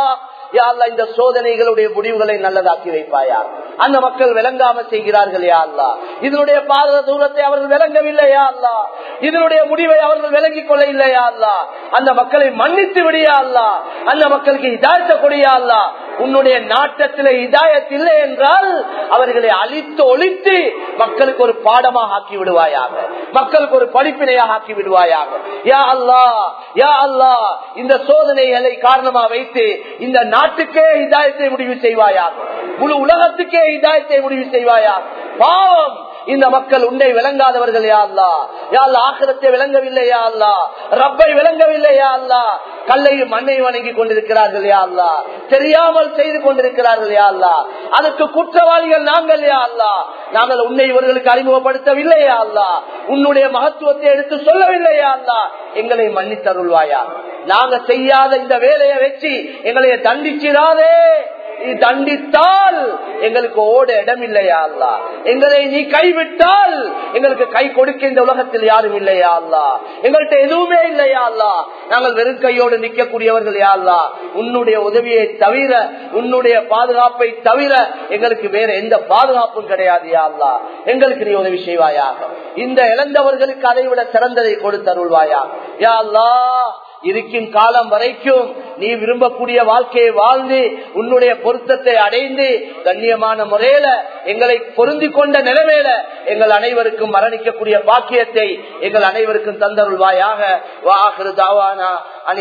யா அல்லா இந்த சோதனைகளுடைய முடிவுகளை நல்லதாக்கி வைப்பாயா அந்த மக்கள் விளங்காம செய்கிறார்கள் யா அல்லா இதனுடைய பாத தூரத்தை அவர்கள் விளங்கவில்லையா அல்லா இதனுடைய முடிவை அவர்கள் விளங்கிக் கொள்ள இல்லையா அல்லா அந்த மக்களை மன்னித்து விடியா அல்லா அந்த மக்களுக்கு இதாயத்த கொடியா அல்லா உன்னுடைய நாட்டத்திலே இதாயத் இல்லை என்றால் அவர்களை அழித்து ஒழித்து மக்களுக்கு ஒரு பாடமாக ஆக்கி விடுவாயாக மக்களுக்கு ஒரு படிப்பினையாக ஆக்கி விடுவாயாக யா அல்லா யா அல்லா இந்த சோதனைகளை காரணமா வைத்து இந்த நாட்டுக்கே இதாயத்தை முடிவு செய்வாயாக முழு உலகத்துக்கே இதாயத்தை முடிவு செய்வாயா பாவம் இந்த மக்கள் உன்னை விளங்காதவர்கள் யா அல்லா யா அல்லா ஆக்கிரத்தை விளங்கவில்லை யா அல்லா ரப்பை விளங்கவில்லை யா அல்லா கல்லையும் மண்ணையும் வணங்கி கொண்டிருக்கிறார்கள் யா அல்லா தெரியாமல் செய்து கொண்டிருக்கிறார்கள் யா அல்லா அதற்கு குற்றவாளிகள் நாங்கள் யா அல்லா நாங்கள் உன்னை இவர்களுக்கு அறிமுகப்படுத்தவில்லை யா அல்லா உன்னுடைய மகத்துவத்தை எடுத்து சொல்லவில்லை யா அல்லா எங்களை மன்னித்தருள்வாயா நாங்க செய்யாத இந்த வேலையை வச்சு எங்களை தண்டிச்சிடாதே நீ தண்டித்தால் எங்களுக்கு ஓட இடம் இல்லையா அல்லா எங்களை நீ கைவிட்டால் எங்களுக்கு கை கொடுக்க இந்த உலகத்தில் யாரும் இல்லையா அல்லா எங்கள்கிட்ட எதுவுமே இல்லையா அல்லா நாங்கள் வெறும் கையோடு நிற்கக்கூடியவர்கள் யா அல்லா உன்னுடைய உதவியை தவிர உன்னுடைய பாதுகாப்பை தவிர எங்களுக்கு வேற எந்த பாதுகாப்பும் கிடையாது யா அல்லா எங்களுக்கு நீ உதவி செய்வாயாக இந்த இழந்தவர்களுக்கு அதை விட சிறந்ததை கொடுத்தருள்வாயா யா அல்லா இருக்கும் காலம் வரைக்கும் நீ விரும்பக்கூடிய வாழ்க்கையை வாழ்ந்து உன்னுடைய பொருத்தத்தை அடைந்து கண்ணியமான முறையில எங்களை பொருந்தி கொண்ட நிலைமையில எங்கள் அனைவருக்கும் மரணிக்கக்கூடிய பாக்கியத்தை எங்கள் அனைவருக்கும் தந்தருள்வாயாக வாஹிரு தாவானா